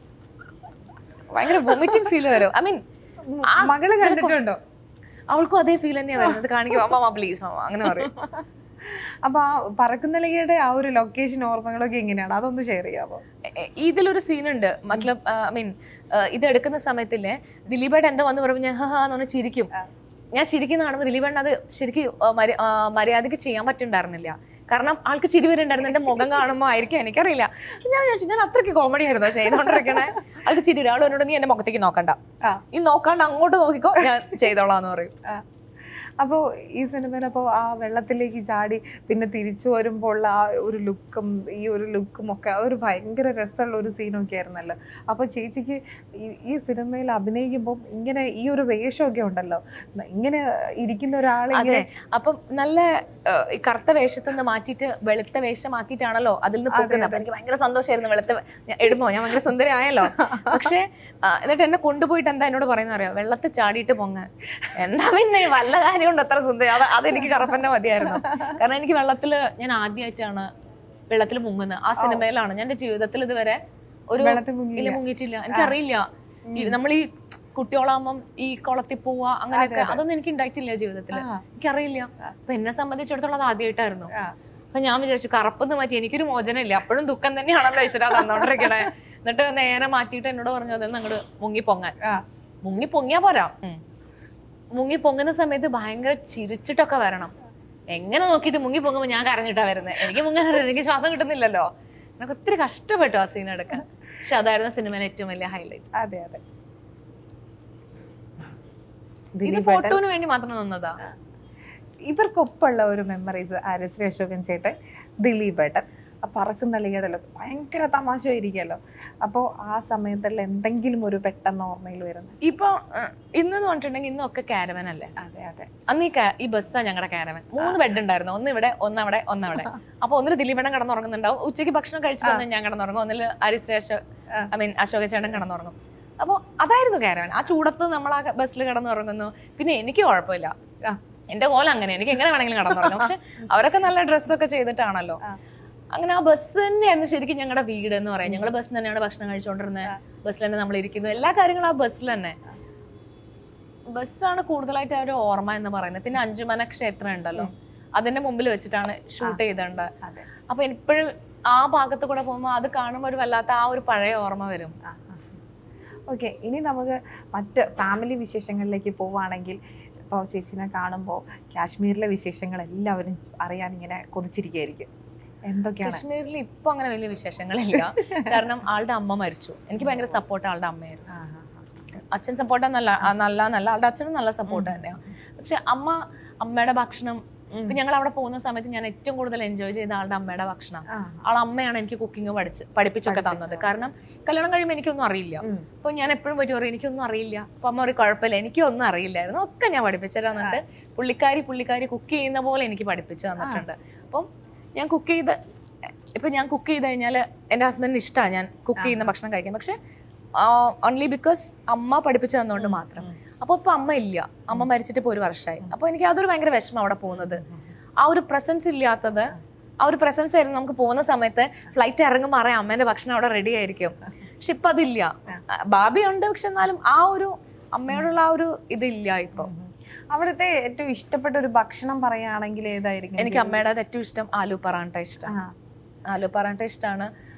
Speaker 1: ഭയങ്കര വൊമിറ്റിംഗ് ഫീൽ വരും ഐ മീൻ
Speaker 2: പറഞ്ഞ- മകള് കണ്ടിട്ടുണ്ടോ
Speaker 1: അവൾക്കും അതേ ഫീൽ തന്നെയാ വരുന്നത് കാണിക്കും അമ്മ പ്ലീസ് മാമ അങ്ങനെ പറയും
Speaker 2: അപ്പൊ ആ പറക്കുന്നലികയുടെ ആ ഒരു ലൊക്കേഷൻ ഓർമ്മകളൊക്കെ എങ്ങനെയാണ് അതൊന്ന് ഷെയർ ചെയ്യാമോ
Speaker 1: എ- എ- ഇതിലൊരു സീനുണ്ട് മത്ലബ് ഐ മീൻ ഇത് എടുക്കുന്ന സമയത്തില്ലേ ദിലീപേട്ട എന്താ വന്ന് പറയുമ്പോൾ ഞാൻ ഹാ എന്ന് പറഞ്ഞ് ചിരിക്കും ഞാൻ ചിരിക്കുന്ന കാണുമ്പോൾ ദിലീപേട്ടൻ അത് ശരിക്കും ആ, മര്യ- ആ, മര്യാദയ്ക്ക് ചെയ്യാൻ പറ്റുന്നുണ്ടായിരുന്നില്ല കാരണം ആൾക്ക് ചിരി വരുന്നുണ്ടായിരുന്നു എന്റെ മുഖം കാണുമ്പോൾ ആയിരിക്കും എനിക്കറിയില്ല അപ്പൊ ഞാൻ വിചാരിച്ചു ഞാൻ അത്രയ്ക്ക് കോമഡി ആയിരുന്നു ചെയ്തോണ്ടിരിക്കണേ ആൾക്ക് ചിരി ഒരാൾ എന്നോട് നീ എന്റെ മുഖത്തേക്ക് നോക്കണ്ട
Speaker 2: ആ.
Speaker 1: ഈ നോക്കാണ്ട് അങ്ങോട്ട് നോക്കിക്കോ ഞാൻ ചെയ്തോളാന്ന് പറയും
Speaker 2: അപ്പോൾ ഈ സിനിമയിൽ അപ്പോൾ ആ വെള്ളത്തിലേക്ക് ചാടി പിന്നെ തിരിച്ചു വരുമ്പോൾ ഉള്ള ആ ഒരു ലുക്കും ഈ ഒരു ലുക്കും ഒക്കെ ആ ഒരു ഭയങ്കര രസമുള്ള ഒരു സീനൊക്കെ ആയിരുന്നല്ലോ അപ്പോൾ ചേച്ചിക്ക് ഈ- ഈ സിനിമയിൽ അഭിനയിക്കുമ്പോൾ ഇങ്ങനെ ഈ ഒരു വേഷമൊക്കെ ഉണ്ടല്ലോ ഇങ്ങനെ ഇരിക്കുന്ന ഒരാളെ
Speaker 1: അതെ അപ്പം നല്ല ഏഹ്, ഈ കറുത്ത വേഷത്തിൽ നിന്ന് മാറ്റിയിട്ട് വെളുത്ത വേഷമാക്കിയിട്ടാണല്ലോ അതിൽ നിന്ന് പൊക്കുന്നത് അപ്പൊ എനിക്ക് ഭയങ്കര സന്തോഷമായിരുന്നു വെളുത്ത വേ- ഞാൻ ഇടുമ്പോ ഞാൻ ഭയങ്കര സുന്ദരമായല്ലോ പക്ഷേ ആ, എന്നിട്ട് എന്നെ കൊണ്ടുപോയിട്ട് എന്താ എന്നോട് പറയുന്ന അറിയാം വെള്ളത്തിൽ ചാടിയിട്ട് പൊങ്ങ എന്താ പിന്നെ വല്ല കാര്യം കൊണ്ട് അത്ര സുന്ദരം അത് അതെനിക്ക് കറപ്പന്നെ മതിയായിരുന്നു കാരണം എനിക്ക് വെള്ളത്തിൽ ഞാൻ ആദ്യമായിട്ടാണ് വെള്ളത്തിൽ മുങ്ങുന്നത് ആ സിനിമയിലാണ് ഞാൻ എന്റെ ജീവിതത്തിൽ ഇതുവരെ ഒരു
Speaker 2: വെള്ളത്തിൽ മുങ്ങി
Speaker 1: ഇല്ല മുങ്ങിയിട്ടില്ല എനിക്കറിയില്ല ഈ നമ്മൾ ഈ കുട്ടിയോളാകുമ്പം ഈ കുളത്തിൽ പോവാ അങ്ങനെയൊക്കെ അതൊന്നും എനിക്ക് ഉണ്ടായിട്ടില്ല ജീവിതത്തിൽ
Speaker 2: ആ.
Speaker 1: എനിക്കറിയില്ല അപ്പൊ എന്നെ സംബന്ധിച്ചിടത്തോളം അത് ആദ്യമായിട്ടായിരുന്നു
Speaker 2: ആ.
Speaker 1: അപ്പൊ ഞാൻ വിചാരിച്ചു കറുപ്പെന്ന് മാറ്റി എനിക്കൊരു മോചനം ഇല്ല അപ്പോഴും ദുഃഖം തന്നെയാണല്ലോ ഈശ്വര തന്നോണ്ടിരിക്കണേ എന്നിട്ട് നേരെ മാറ്റിയിട്ട് എന്നോട് പറഞ്ഞു അതെന്ന് അങ്ങോട്ട് മുങ്ങി പൊങ്ങാൻ
Speaker 2: ആ
Speaker 1: മുങ്ങി പൊങ്ങിയാ പോരാ ഉം. മുങ്ങി പൊങ്ങുന്ന സമയത്ത് ഭയങ്കര ചിരിച്ചിട്ടൊക്കെ വരണം എങ്ങനെ നോക്കിയിട്ട് മുങ്ങി പൊങ്ങുമ്പോൾ ഞാൻ കരഞ്ഞിട്ടാ വരുന്നത് എനിക്ക് മുങ്ങാൻ അറിയില്ല എനിക്ക് ശ്വാസം കിട്ടുന്നില്ലല്ലോ എനിക്ക് ഒത്തിരി കഷ്ടപ്പെട്ടു ആ സീൻ എടുക്കാൻ പക്ഷെ അതായിരുന്നു സിനിമയിലെ ഏറ്റവും വലിയ ഹൈലൈറ്റ്
Speaker 2: അതെ അതെ
Speaker 1: ഇത്
Speaker 2: ദിലീപ്
Speaker 1: ഫോട്ടോന് വേണ്ടി മാത്രം നിന്നതാ
Speaker 2: ഇവർക്കൊപ്പമുള്ള ഒരു മെമ്മറീസ് ആര്യശ്രീ അശോകൻ ചേട്ടൻ ദിലീപ് ഏട്ടൻ ആ പറക്കുന്ന ലീഡല്ലോ ഭയങ്കര തമാശയായിരിക്കുമല്ലോ അപ്പോൾ ആ സമയത്തുള്ള എന്തെങ്കിലും ഒരു പെട്ടെന്ന് ഓർമ്മയിൽ വരുന്നത്
Speaker 1: ഇപ്പൊ ഇന്ന് പറഞ്ഞിട്ടുണ്ടെങ്കിൽ ഇന്നൊക്കെ കാരവൻ അല്ലേ
Speaker 2: അതെ അതെ
Speaker 1: അന്ന് ഈ ca- ഈ ബസ്സാ ഞങ്ങളുടെ കാരവൻ മൂന്ന് ബെഡ് ഉണ്ടായിരുന്നു ഒന്ന് ഇവിടെ ഒന്ന് അവിടെ ഒന്ന് അവിടെ അപ്പൊ ഒന്നിൽ ദിലീപേട്ടൻ കിടന്നുറങ്ങുന്നുണ്ടാവും ഉച്ചയ്ക്ക് ഭക്ഷണം കഴിച്ചിട്ട് ഒന്ന് ഞാൻ കിടന്നുറങ്ങും ഒന്നിൽ ഹരിശ്രീ അശോക് ഐ മീൻ അശോക ചേട്ടൻ കിടന്നുറങ്ങും അപ്പോൾ അതായിരുന്നു കാരവൻ ആ ചൂടത്ത് നമ്മൾ ആ ബസ്സിൽ കിടന്നുറങ്ങുന്നു പിന്നെ എനിക്ക് കുഴപ്പമില്ല
Speaker 2: ആ.
Speaker 1: എന്റെ കോലം അങ്ങനെ എനിക്ക് എങ്ങനെ വേണമെങ്കിലും കിടന്നുറങ്ങാം പക്ഷെ അവരൊക്കെ നല്ല ഡ്രസ്സൊക്കെ ചെയ്തിട്ടാണല്ലോ
Speaker 2: ആ.
Speaker 1: അങ്ങനെ ആ ബസ് തന്നെയായിരുന്നു ശരിക്കും ഞങ്ങളുടെ വീട് എന്ന് പറയാം ഞങ്ങൾ ബസ്സിൽ തന്നെയാണ് ഭക്ഷണം കഴിച്ചുകൊണ്ടിരുന്നത് ബസ്സിൽ തന്നെ നമ്മൾ ഇരിക്കുന്നത് എല്ലാ കാര്യങ്ങളും ആ ബസ്സിൽ തന്നെ ബസ്സാണ് കൂടുതലായിട്ട് ആ ഒരു ഓർമ്മ എന്ന് പറയുന്നത് പിന്നെ അഞ്ചുമന ക്ഷേത്രം ഉണ്ടല്ലോ അതിന്റെ മുമ്പിൽ വെച്ചിട്ടാണ് ഷൂട്ട് ചെയ്തേണ്ടത്
Speaker 2: അതെ
Speaker 1: അപ്പൊ എപ്പോഴും ആ ഭാഗത്ത് കൂടെ പോകുമ്പോൾ അത് കാണുമ്പോൾ ഒരു വല്ലാത്ത ആ ഒരു പഴയ ഓർമ്മ വരും
Speaker 2: ഓക്കെ ഇനി നമുക്ക് മറ്റ് ഫാമിലി വിശേഷങ്ങളിലേക്ക് പോവുകയാണെങ്കിൽ ഇപ്പോൾ ചേച്ചിനെ കാണുമ്പോൾ കാശ്മീരിലെ വിശേഷങ്ങൾ എല്ലാവരും അറിയാൻ ഇങ്ങനെ കൊതിച്ചിരിക്കുകയായിരിക്കും എന്തൊക്കെയാണ്
Speaker 1: കശ്മീരിൽ ഇപ്പൊ അങ്ങനെ വലിയ വിശേഷങ്ങളില്ല കാരണം ആളുടെ അമ്മ മരിച്ചു എനിക്ക് ഭയങ്കര സപ്പോർട്ട് ആളുടെ അമ്മയായിരുന്നു
Speaker 2: ആ, ആ, ആ.
Speaker 1: അച്ഛൻ സപ്പോർട്ട് നല്ല ആ, നല്ല നല്ല ആളുടെ അച്ഛനും നല്ല സപ്പോർട്ട് തന്നെയാണ് പക്ഷെ അമ്മ അമ്മയുടെ ഭക്ഷണം ഇപ്പൊ ഞങ്ങൾ അവിടെ പോകുന്ന സമയത്ത് ഞാൻ ഏറ്റവും കൂടുതൽ എൻജോയ് ചെയ്ത ആളുടെ അമ്മയുടെ ഭക്ഷണം
Speaker 2: ആ.
Speaker 1: ആളെ അമ്മയാണ് എനിക്ക് കുക്കിംഗ് പഠിച്ച് പഠിപ്പിച്ചൊക്കെ തന്നത് കാരണം കല്യാണം കഴിയുമ്പോൾ എനിക്കൊന്നും അറിയില്ല
Speaker 2: ഉം.
Speaker 1: അപ്പൊ ഞാൻ എപ്പോഴും പോയിട്ട് പറയും എനിക്കൊന്നും അറിയില്ല അപ്പൊ അമ്മ ഒരു കുഴപ്പമില്ല എനിക്കൊന്നും അറിയില്ലായിരുന്നു ഒക്കെ ഞാൻ പഠിപ്പിച്ചു തന്നിട്ട് പുള്ളിക്കാരി പുള്ളിക്കാരി കുക്ക് ചെയ്യുന്ന പോലെ എനിക്ക് പഠിപ്പിച്ചു തന്നിട്ടുണ്ട് അപ്പം ഞാൻ കുക്ക് ചെയ്ത് ഇപ്പൊ ഞാൻ കുക്ക് ചെയ്ത് കഴിഞ്ഞാൽ എൻ്റെ ഹസ്ബൻഡിന് ഇഷ്ടമാണ് ഞാൻ കുക്ക് ചെയ്യുന്ന ഭക്ഷണം കഴിക്കാൻ പക്ഷെ ഓൺലി ബിക്കോസ് അമ്മ പഠിപ്പിച്ചു തന്നുകൊണ്ട് മാത്രം അപ്പോൾ ഇപ്പൊ അമ്മ ഇല്ല അമ്മ മരിച്ചിട്ട് ഇപ്പോൾ ഒരു വർഷമായി അപ്പോൾ എനിക്ക് അതൊരു ഭയങ്കര വിഷമം അവിടെ പോകുന്നത് ആ ഒരു പ്രസൻസ് ഇല്ലാത്തത് ആ ഒരു പ്രസൻസ് ആയിരുന്നു നമുക്ക് പോകുന്ന സമയത്ത് ഫ്ലൈറ്റ് ഇറങ്ങുമ്പോൾ അറിയാം അമ്മേന്റെ ഭക്ഷണം അവിടെ റെഡി ആയിരിക്കും പക്ഷെ ഇപ്പൊ അതില്ല ബാബി ഉണ്ട് പക്ഷെ എന്നാലും ആ ഒരു അമ്മയോടുള്ള ആ ഒരു ഇതില്ല ഇപ്പൊ
Speaker 2: അവിടുത്തെ ഏറ്റവും ഇഷ്ടപ്പെട്ട ഒരു ഭക്ഷണം പറയുകയാണെങ്കിൽ ഏതായിരിക്കും
Speaker 1: എനിക്ക് അമ്മയുടെ ഏറ്റവും ഇഷ്ടം ആലു പറാട്ട ഇഷ്ടം
Speaker 2: ആ.
Speaker 1: ആലു പറാട്ട ഇഷ്ടമാണ്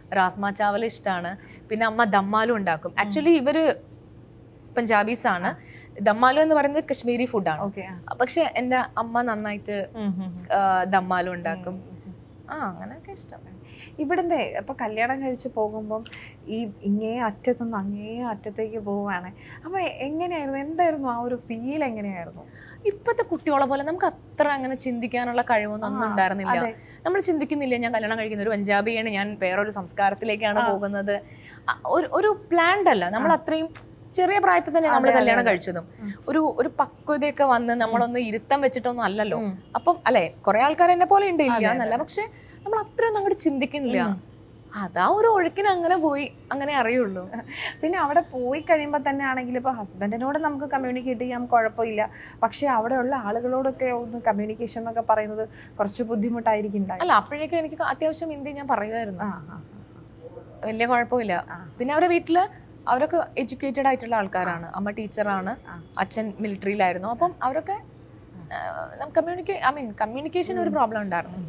Speaker 1: റാസ്മ ചാവൽ ഇഷ്ടമാണ് പിന്നെ അമ്മ ദമ്മാലും ഉണ്ടാക്കും ആക്ച്വലി ഇവര് പഞ്ചാബീസ് ആണ് ദമ്മാലു എന്ന് പറയുന്നത് കശ്മീരി ഫുഡാണ്
Speaker 2: ഓക്കെ
Speaker 1: പക്ഷെ എൻ്റെ അമ്മ നന്നായിട്ട് ആ, ദമ്മാലും ഉണ്ടാക്കും ആ അങ്ങനെയൊക്കെ ഇഷ്ടം
Speaker 2: ഇവിടുന്ന് ഇപ്പൊ കല്യാണം കഴിച്ച് പോകുമ്പം ഈ ഇങ്ങേ അറ്റത്തുനിന്ന് അങ്ങേ അറ്റത്തേക്ക് പോവുകയാണ് അപ്പൊ എങ്ങനെയായിരുന്നു എന്തായിരുന്നു ആ ഒരു ഫീൽ എങ്ങനെയായിരുന്നു
Speaker 1: ഇപ്പത്തെ കുട്ടികളെ പോലെ നമുക്ക് അത്ര അങ്ങനെ ചിന്തിക്കാനുള്ള കഴിവൊന്നും ഒന്നും ഉണ്ടായിരുന്നില്ല
Speaker 2: അതെ.
Speaker 1: നമ്മൾ ചിന്തിക്കുന്നില്ല ഞാൻ കല്യാണം കഴിക്കുന്ന ഒരു പഞ്ചാബിയാണ് ഞാൻ വേറൊരു സംസ്കാരത്തിലേക്കാണ് പോകുന്നത് അ- ഒരു ഒരു പ്ലാൻഡ് അല്ല നമ്മൾ അത്രയും ചെറിയ പ്രായത്തിൽ തന്നെ നമ്മൾ കല്യാണം കഴിച്ചതും ഒരു ഒരു പക്വതയൊക്കെ വന്ന് നമ്മളൊന്ന് ഇരുത്തം വെച്ചിട്ടൊന്നും അല്ലല്ലോ അപ്പം അല്ലെ കുറെ ആൾക്കാർ എന്നെ പോലെ ഉണ്ട് ഇല്ല എന്നല്ല പക്ഷെ നമ്മൾ അത്രയൊന്നും അങ്ങോട്ട് ചിന്തിക്കുന്നില്ല അതാ ഒരു ഒഴുക്കിന് അങ്ങനെ പോയി അങ്ങനെ അറിയുള്ളൂ
Speaker 2: പിന്നെ അവിടെ പോയി കഴിയുമ്പോൾ തന്നെ ആണെങ്കിൽ ഇപ്പോൾ ഹസ്ബൻഡിനോട് നമുക്ക് കമ്മ്യൂണിക്കേറ്റ് ചെയ്യാൻ കുഴപ്പമില്ല പക്ഷെ അവിടെയുള്ള ആളുകളോടൊക്കെ ഒന്ന് കമ്മ്യൂണിക്കേഷൻ എന്നൊക്കെ പറയുന്നത് കുറച്ച് ബുദ്ധിമുട്ടായിരിക്കും ഉണ്ടാവുക.
Speaker 1: അല്ല അപ്പോഴേക്കും എനിക്ക് അത്യാവശ്യം ഹിന്ദി ഞാൻ പറയുമായിരുന്നു
Speaker 2: ആ ആ
Speaker 1: വലിയ കുഴപ്പമില്ല പിന്നെ അവരുടെ വീട്ടില് അവരൊക്കെ എഡ്യൂക്കേറ്റഡ് ആയിട്ടുള്ള ആൾക്കാരാണ് അമ്മ ടീച്ചറാണ് അച്ഛൻ മിലിറ്ററിയിലായിരുന്നു അപ്പം അവരൊക്കെ കമ്മ്യൂണിക്കേ ഐ മീൻ കമ്മ്യൂണിക്കേഷൻ ഒരു പ്രോബ്ലം ഉണ്ടായിരുന്നില്ല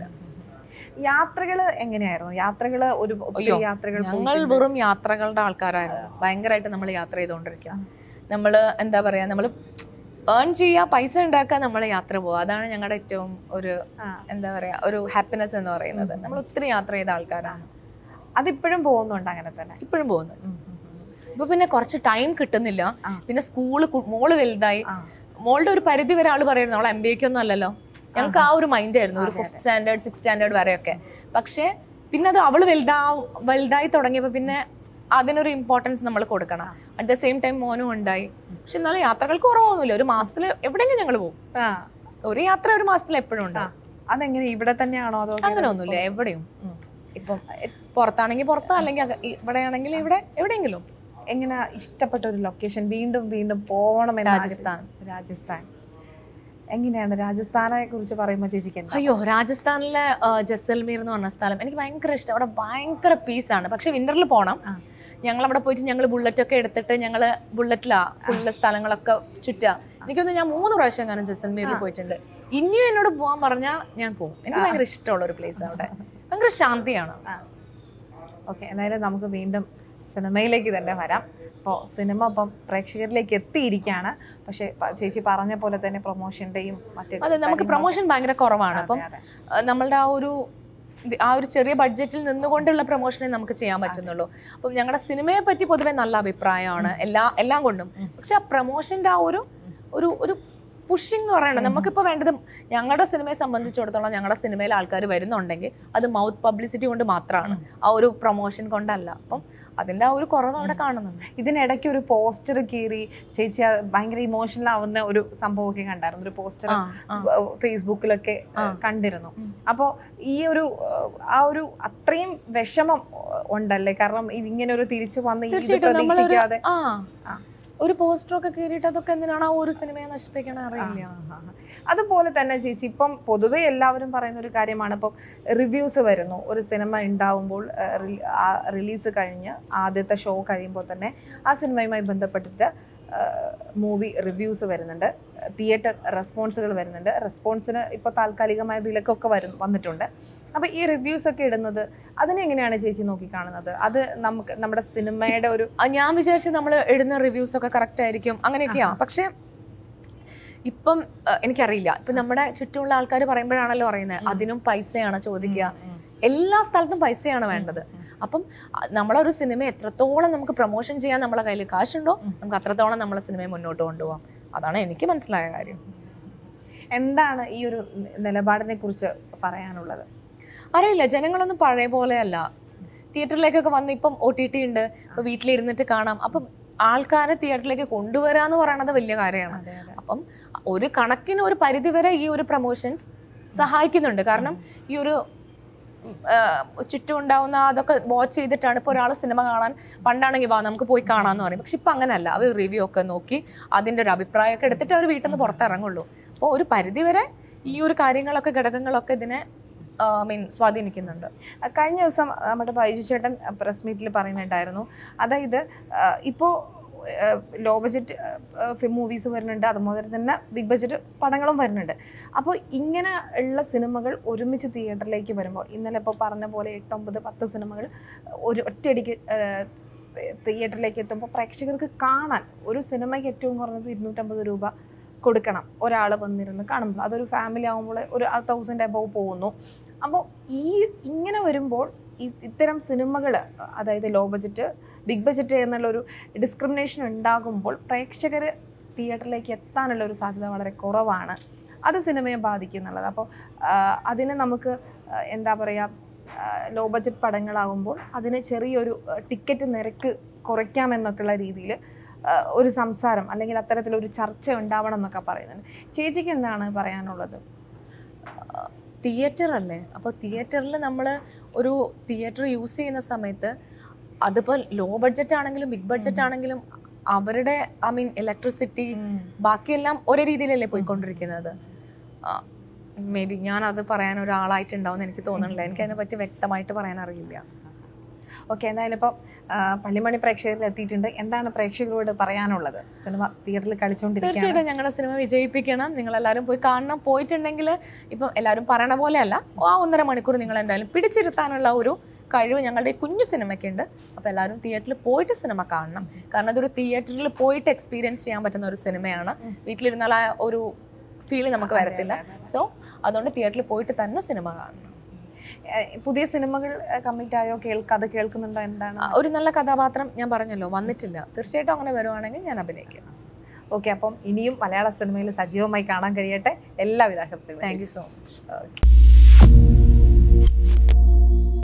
Speaker 2: യാത്രകൾ എങ്ങനെയായിരുന്നു യാത്രകൾ ഒരു ഒത്തിരി
Speaker 1: അയ്യോ,
Speaker 2: യാത്രകൾ
Speaker 1: ഞങ്ങൾ വെറും യാത്രകളുടെ ആൾക്കാരായിരുന്നു ഭയങ്കരമായിട്ട് നമ്മൾ യാത്ര ചെയ്തുകൊണ്ടിരിക്കുക നമ്മൾ എന്താ പറയാ നമ്മൾ ഏൺ ചെയ്യുക പൈസ ഉണ്ടാക്കാൻ നമ്മൾ യാത്ര പോവുക അതാണ് ഞങ്ങളുടെ ഏറ്റവും ഒരു
Speaker 2: ആ.
Speaker 1: എന്താ പറയാ ഒരു ഹാപ്പിനെസ് എന്ന് പറയുന്നത് നമ്മൾ ഒത്തിരി യാത്ര ചെയ്ത ആൾക്കാരാണ്
Speaker 2: അതിപ്പോഴും പോകുന്നുണ്ട് അങ്ങനെ തന്നെ
Speaker 1: ഇപ്പോഴും പോകുന്നുണ്ട് ഇപ്പൊ പിന്നെ കുറച്ച് ടൈം കിട്ടുന്നില്ല പിന്നെ സ്കൂള് മോള് വലുതായി
Speaker 2: ആ.
Speaker 1: മോളുടെ ഒരു പരിധി വരെ ആള് പറയുന്നു അവൾ എം ബി എക്കൊന്നും അല്ലല്ലോ ഞങ്ങൾക്ക് ആ ഒരു മൈൻഡ് ആയിരുന്നു ഒരു ഫിഫ്ത് സ്റ്റാൻഡേർഡ് സിക്സ് സ്റ്റാൻഡേർഡ് വരെയൊക്കെ പക്ഷേ പിന്നെ അത് അവള് വലുതാ വലുതായി തുടങ്ങിയപ്പോൾ പിന്നെ അതിനൊരു ഇമ്പോർട്ടൻസ് നമ്മൾ കൊടുക്കണം അറ്റ് ദ സെയിം ടൈം മോനും ഉണ്ടായി പക്ഷെ എന്നാലും യാത്രകൾക്ക് കുറവൊന്നുമില്ല ഒരു മാസത്തിൽ എവിടെയെങ്കിലും ഞങ്ങൾ പോകും
Speaker 2: ആ
Speaker 1: ഒരു യാത്ര ഒരു മാസത്തിൽ എപ്പോഴും ഉണ്ടാവും
Speaker 2: അതെങ്ങനെ ഇവിടെ തന്നെയാണോ അതോ
Speaker 1: അങ്ങനെ ഒന്നുമില്ല എവിടെയും ഇപ്പം പുറത്താണെങ്കിൽ പുറത്താ അല്ലെങ്കിൽ അക- ഇവിടെയാണെങ്കിൽ ഇവിടെ എവിടെയെങ്കിലും
Speaker 2: എങ്ങനെ ഇഷ്ടപ്പെട്ട ഒരു ലൊക്കേഷൻ വീണ്ടും വീണ്ടും പോകണം എന്ന്
Speaker 1: രാജസ്ഥാൻ.
Speaker 2: ആഗ്രഹം? രാജസ്ഥാൻ എങ്ങനെയാണ് രാജസ്ഥാനെ കുറിച്ച് പറയുമ്പോൾ ചേച്ചിക്ക് എന്താ
Speaker 1: അയ്യോ രാജസ്ഥാനിലെ ആ, ജസൽമീർ എന്ന് പറഞ്ഞ സ്ഥലം എനിക്ക് ഭയങ്കര ഇഷ്ടം അവിടെ ഭയങ്കര പീസാണ് പക്ഷെ വിന്ററിൽ പോകണം ഞങ്ങൾ അവിടെ പോയിട്ട് ഞങ്ങൾ ബുള്ളറ്റൊക്കെ എടുത്തിട്ട് ഞങ്ങൾ ബുള്ളറ്റിലാ ഫുള്ള് സ്ഥലങ്ങളൊക്കെ ചുറ്റുക എനിക്കൊന്ന് ഞാൻ മൂന്ന് പ്രാവശ്യം കാണും ജസൽമീറിൽ പോയിട്ടുണ്ട് ഇനിയും എന്നോട് പോകാൻ പറഞ്ഞാൽ ഞാൻ പോകും എനിക്ക് ഭയങ്കര ഇഷ്ടമുള്ള ഒരു പ്ലേസ് അവിടെ ഭയങ്കര ശാന്തിയാണ്
Speaker 2: ഓക്കെ എന്തായാലും നമുക്ക് വീണ്ടും സിനിമയിലേക്ക് തന്നെ വരാം അപ്പോൾ സിനിമ ഇപ്പം പ്രേക്ഷകരിലേക്ക് എത്തിയിരിക്കുകയാണ് പക്ഷേ പ- ചേച്ചി പറഞ്ഞ പോലെ തന്നെ പ്രൊമോഷൻ്റെയും മറ്റു
Speaker 1: അതെ നമുക്ക് പ്രൊമോഷൻ ഭയങ്കര കുറവാണ് അപ്പം
Speaker 2: അതെ.
Speaker 1: ആ, നമ്മളുടെ ആ ഒരു ഇത് ആ ഒരു ചെറിയ ബഡ്ജറ്റിൽ നിന്നുകൊണ്ടുള്ള പ്രൊമോഷനെ നമുക്ക് ചെയ്യാൻ പറ്റുന്നുള്ളൂ അപ്പം ഞങ്ങളുടെ സിനിമയെ പറ്റി പൊതുവെ നല്ല അഭിപ്രായമാണ് എല്ലാ എല്ലാം കൊണ്ടും പക്ഷെ ആ പ്രൊമോഷന്റെ ആ ഒരു ഒരു ഒരു പുഷിംഗ് എന്ന് പറയുന്നത് നമുക്കിപ്പോൾ വേണ്ടത് ഞങ്ങളുടെ സിനിമയെ സംബന്ധിച്ചിടത്തോളം ഞങ്ങളുടെ സിനിമയിൽ ആൾക്കാർ വരുന്നുണ്ടെങ്കിൽ അത് മൗത്ത് പബ്ലിസിറ്റി കൊണ്ട് മാത്രമാണ് ആ ഒരു പ്രൊമോഷൻ കൊണ്ടല്ല അപ്പം അതിന്റെ ആ ഒരു കുറവ് അവിടെ കാണുന്നുണ്ട്
Speaker 2: ഇതിനിടയ്ക്ക് ഒരു പോസ്റ്റർ കീറി ചേച്ചി ആ ഭയങ്കര ഇമോഷണൽ ആവുന്ന ഒരു സംഭവമൊക്കെ കണ്ടായിരുന്നു ഒരു പോസ്റ്റർ
Speaker 1: ആ, ആ.
Speaker 2: ഫേസ്ബുക്കിലൊക്കെ കണ്ടിരുന്നു അപ്പോൾ ഈ ഒരു ഏഹ്, ആ ഒരു അത്രയും വിഷമം ഉണ്ടല്ലേ കാരണം ഇതിങ്ങനെ ഒരു തിരിച്ചു വന്ന് ഈ ഇത്
Speaker 1: തീർച്ചയായിട്ടും നമ്മളൊരു
Speaker 2: പ്രതീക്ഷിക്കാതെ
Speaker 1: ആ ഒരു പോസ്റ്ററൊക്കെ കയറിയിട്ട് അതൊക്കെ എന്തിനാണ് ആ ഒരു സിനിമയെ നശിപ്പിക്കണ അറിയില്ല
Speaker 2: ആഹാ. അതുപോലെ തന്നെ ചേച്ചി ഇപ്പം പൊതുവെ എല്ലാവരും പറയുന്ന ഒരു കാര്യമാണ് ഇപ്പം റിവ്യൂസ് വരുന്നു ഒരു സിനിമ ഉണ്ടാവുമ്പോൾ റിലീസ് കഴിഞ്ഞ് ആദ്യത്തെ ഷോ കഴിയുമ്പോൾ തന്നെ ആ സിനിമയുമായി ബന്ധപ്പെട്ടിട്ട് മൂവി റിവ്യൂസ് വരുന്നുണ്ട് തിയേറ്റർ റെസ്പോൺസുകൾ വരുന്നുണ്ട് റെസ്പോൺസിന് ഇപ്പോൾ താൽക്കാലികമായ വിലക്കൊക്കെ വരും വന്നിട്ടുണ്ട് അപ്പോൾ ഈ റിവ്യൂസ് ഒക്കെ ഇടുന്നത് അതിനെ എങ്ങനെയാണ് ചേച്ചി നോക്കിക്കാണുന്നത് അത് നമുക്ക് നമ്മുടെ സിനിമയുടെ ഒരു
Speaker 1: ആ, ഞാൻ വിചാരിച്ചു നമ്മൾ ഇടുന്ന റിവ്യൂസ് ഒക്കെ കറക്റ്റ് ആയിരിക്കും അങ്ങനെയൊക്കെയാ പക്ഷെ ഇപ്പം ആ, എനിക്കറിയില്ല ഇപ്പം നമ്മുടെ ചുറ്റുമുള്ള ആൾക്കാർ പറയുമ്പോഴാണല്ലോ പറയുന്നത് അതിനും പൈസയാണ് ചോദിക്കുക എല്ലാ സ്ഥലത്തും പൈസയാണ് വേണ്ടത് അപ്പം ആ, നമ്മളൊരു സിനിമ എത്രത്തോളം നമുക്ക് പ്രൊമോഷൻ ചെയ്യാൻ നമ്മളെ കയ്യിൽ കാശുണ്ടോ നമുക്ക് അത്രത്തോളം നമ്മളെ സിനിമയെ മുന്നോട്ട് കൊണ്ടുപോകാം അതാണ് എനിക്ക് മനസ്സിലായ കാര്യം
Speaker 2: എന്താണ് ഈ ഒരു നിലപാടിനെ കുറിച്ച് പറയാനുള്ളത്
Speaker 1: അറിയില്ല ജനങ്ങളൊന്നും പഴയ പോലെയല്ല തിയേറ്ററിലേക്കൊക്കെ വന്ന് ഇപ്പം ഒ ടി ടി ഉണ്ട് ഇപ്പൊ വീട്ടിലിരുന്നിട്ട് കാണാം അപ്പം ആൾക്കാരെ തിയേറ്ററിലേക്ക് കൊണ്ടുവരാന്ന് പറയുന്നത് വലിയ കാര്യമാണ് അപ്പം ഒരു കണക്കിന് ഒരു പരിധി വരെ ഈ ഒരു പ്രൊമോഷൻസ് സഹായിക്കുന്നുണ്ട് കാരണം ഈ ഒരു ഉം, ആ, ചുറ്റും ഉണ്ടാവുന്ന അതൊക്കെ വാച്ച് ചെയ്തിട്ടാണ് ഇപ്പോൾ ഒരാൾ സിനിമ കാണാൻ പണ്ടാണെങ്കിൽ വാ നമുക്ക് പോയി കാണാമെന്ന് പറയും പക്ഷെ ഇപ്പം അങ്ങനെയല്ല അവർ റിവ്യൂ ഒക്കെ നോക്കി അതിൻ്റെ ഒരു അഭിപ്രായമൊക്കെ എടുത്തിട്ട് അവർ വീട്ടിൽ നിന്ന് പുറത്തിറങ്ങുള്ളൂ അപ്പോൾ ഒരു പരിധി വരെ ഈ ഒരു കാര്യങ്ങളൊക്കെ ഘടകങ്ങളൊക്കെ ഇതിനെ മീൻ സ്വാധീനിക്കുന്നുണ്ട്
Speaker 2: കഴിഞ്ഞ ദിവസം നമ്മുടെ ബൈജു ചേട്ടൻ പ്രസ് മീറ്റിൽ പറയുന്നുണ്ടായിരുന്നു അതായത് ഇപ്പോൾ ലോ ബഡ്ജറ്റ് മൂവീസ് വരുന്നുണ്ട് അതുപോലെ തന്നെ ബിഗ് ബഡ്ജറ്റ് പടങ്ങളും വരുന്നുണ്ട് അപ്പോൾ ഇങ്ങനെ ഉള്ള സിനിമകൾ ഒരുമിച്ച് തിയേറ്ററിലേക്ക് വരുമ്പോൾ ഇന്നലെ ഇപ്പോൾ പറഞ്ഞ പോലെ എട്ടൊമ്പത് പത്ത് സിനിമകൾ ഒരു ഒറ്റയടിക്ക് തിയേറ്ററിലേക്ക് എത്തുമ്പോൾ പ്രേക്ഷകർക്ക് കാണാൻ ഒരു സിനിമയ്ക്ക് ഏറ്റവും കുറഞ്ഞത് ഇരുന്നൂറ്റമ്പത് രൂപ കൊടുക്കണം ഒരാൾ വന്നിരുന്ന് കാണുമ്പോൾ അതൊരു ഫാമിലി ആകുമ്പോൾ ഒരു തൗസൻഡ് എബവ് പോകുന്നു അപ്പോൾ ഈ ഇങ്ങനെ വരുമ്പോൾ ഈ ഇത്തരം സിനിമകൾ അതായത് ലോ ബഡ്ജറ്റ് ബിഗ് ബഡ്ജറ്റ് എന്നുള്ളൊരു ഡിസ്ക്രിമിനേഷൻ ഉണ്ടാകുമ്പോൾ പ്രേക്ഷകർ തിയേറ്ററിലേക്ക് എത്താനുള്ള ഒരു സാധ്യത വളരെ കുറവാണ് അത് സിനിമയെ ബാധിക്കും എന്നുള്ളത് അപ്പോൾ അതിന് നമുക്ക് ആ, എന്താ പറയുക ലോ ബഡ്ജറ്റ് പടങ്ങളാകുമ്പോൾ അതിന് ചെറിയൊരു ടിക്കറ്റ് നിരക്ക് കുറയ്ക്കാമെന്നൊക്കെയുള്ള രീതിയിൽ ഒരു സംസാരം അല്ലെങ്കിൽ അത്തരത്തിലൊരു ചർച്ച ഉണ്ടാവണം എന്നൊക്കെ പറയുന്നുണ്ട് ചേച്ചിക്ക് എന്താണ് പറയാനുള്ളത്
Speaker 1: തിയേറ്റർ അല്ലേ അപ്പോൾ തിയേറ്ററിൽ നമ്മൾ ഒരു തിയേറ്റർ യൂസ് ചെയ്യുന്ന സമയത്ത് അതിപ്പോൾ ലോ ബഡ്ജറ്റ് ആണെങ്കിലും ബിഗ് ബഡ്ജറ്റ് ആണെങ്കിലും അവരുടെ ഐ മീൻ ഇലക്ട്രിസിറ്റി ബാക്കിയെല്ലാം ഒരേ രീതിയിലല്ലേ പോയിക്കൊണ്ടിരിക്കുന്നത് മേ ബി ഞാൻ അത് പറയാൻ ഒരാളായിട്ടുണ്ടാവും എനിക്ക് തോന്നുന്നില്ല എനിക്ക് അതിനെ പറ്റി വ്യക്തമായിട്ട് പറയാൻ അറിയില്ല
Speaker 2: ഓക്കെ എന്തായാലും ഇപ്പോൾ പള്ളിമണി പ്രേക്ഷകരിൽ എത്തിയിട്ടുണ്ട് എന്താണ് പ്രേക്ഷകരോട് പറയാനുള്ളത് സിനിമ തിയേറ്ററിൽ കളിച്ചുകൊണ്ടിരിക്കുകയാണ്
Speaker 1: തീർച്ചയായിട്ടും ഞങ്ങളുടെ സിനിമ വിജയിപ്പിക്കണം നിങ്ങളെല്ലാവരും പോയി കാണണം പോയിട്ടുണ്ടെങ്കിൽ ഇപ്പം എല്ലാവരും പറയണ പോലെയല്ല ആ ഒന്നര മണിക്കൂർ നിങ്ങൾ എന്തായാലും പിടിച്ചിരുത്താനുള്ള ഒരു കഴിവ് ഞങ്ങളുടെ ഈ കുഞ്ഞു സിനിമയ്ക്കുണ്ട് അപ്പോൾ എല്ലാവരും തിയേറ്ററിൽ പോയിട്ട് സിനിമ കാണണം കാരണം അതൊരു തിയേറ്ററിൽ പോയിട്ട് എക്സ്പീരിയൻസ് ചെയ്യാൻ പറ്റുന്ന ഒരു സിനിമയാണ് വീട്ടിലിരുന്നാൽ ആ ഒരു ഫീൽ നമുക്ക് വരത്തില്ല സോ അതുകൊണ്ട് തിയേറ്ററിൽ പോയിട്ട് തന്നെ സിനിമ കാണണം
Speaker 2: ഏഹ് പുതിയ സിനിമകൾ കമ്മിറ്റ് ആയോ കേൾക്ക അത് കേൾക്കുന്നുണ്ടോ എന്താണ്
Speaker 1: ആ, ഒരു നല്ല കഥാപാത്രം ഞാൻ പറഞ്ഞല്ലോ വന്നിട്ടില്ല തീർച്ചയായിട്ടും അങ്ങനെ വരുവാണെങ്കിൽ ഞാൻ അഭിനയിക്കും
Speaker 2: ഓക്കെ അപ്പം ഇനിയും മലയാള സിനിമയിൽ സജീവമായി കാണാൻ കഴിയട്ടെ എല്ലാവിധ ആശംസകളും
Speaker 1: thank you so much
Speaker 2: Okay.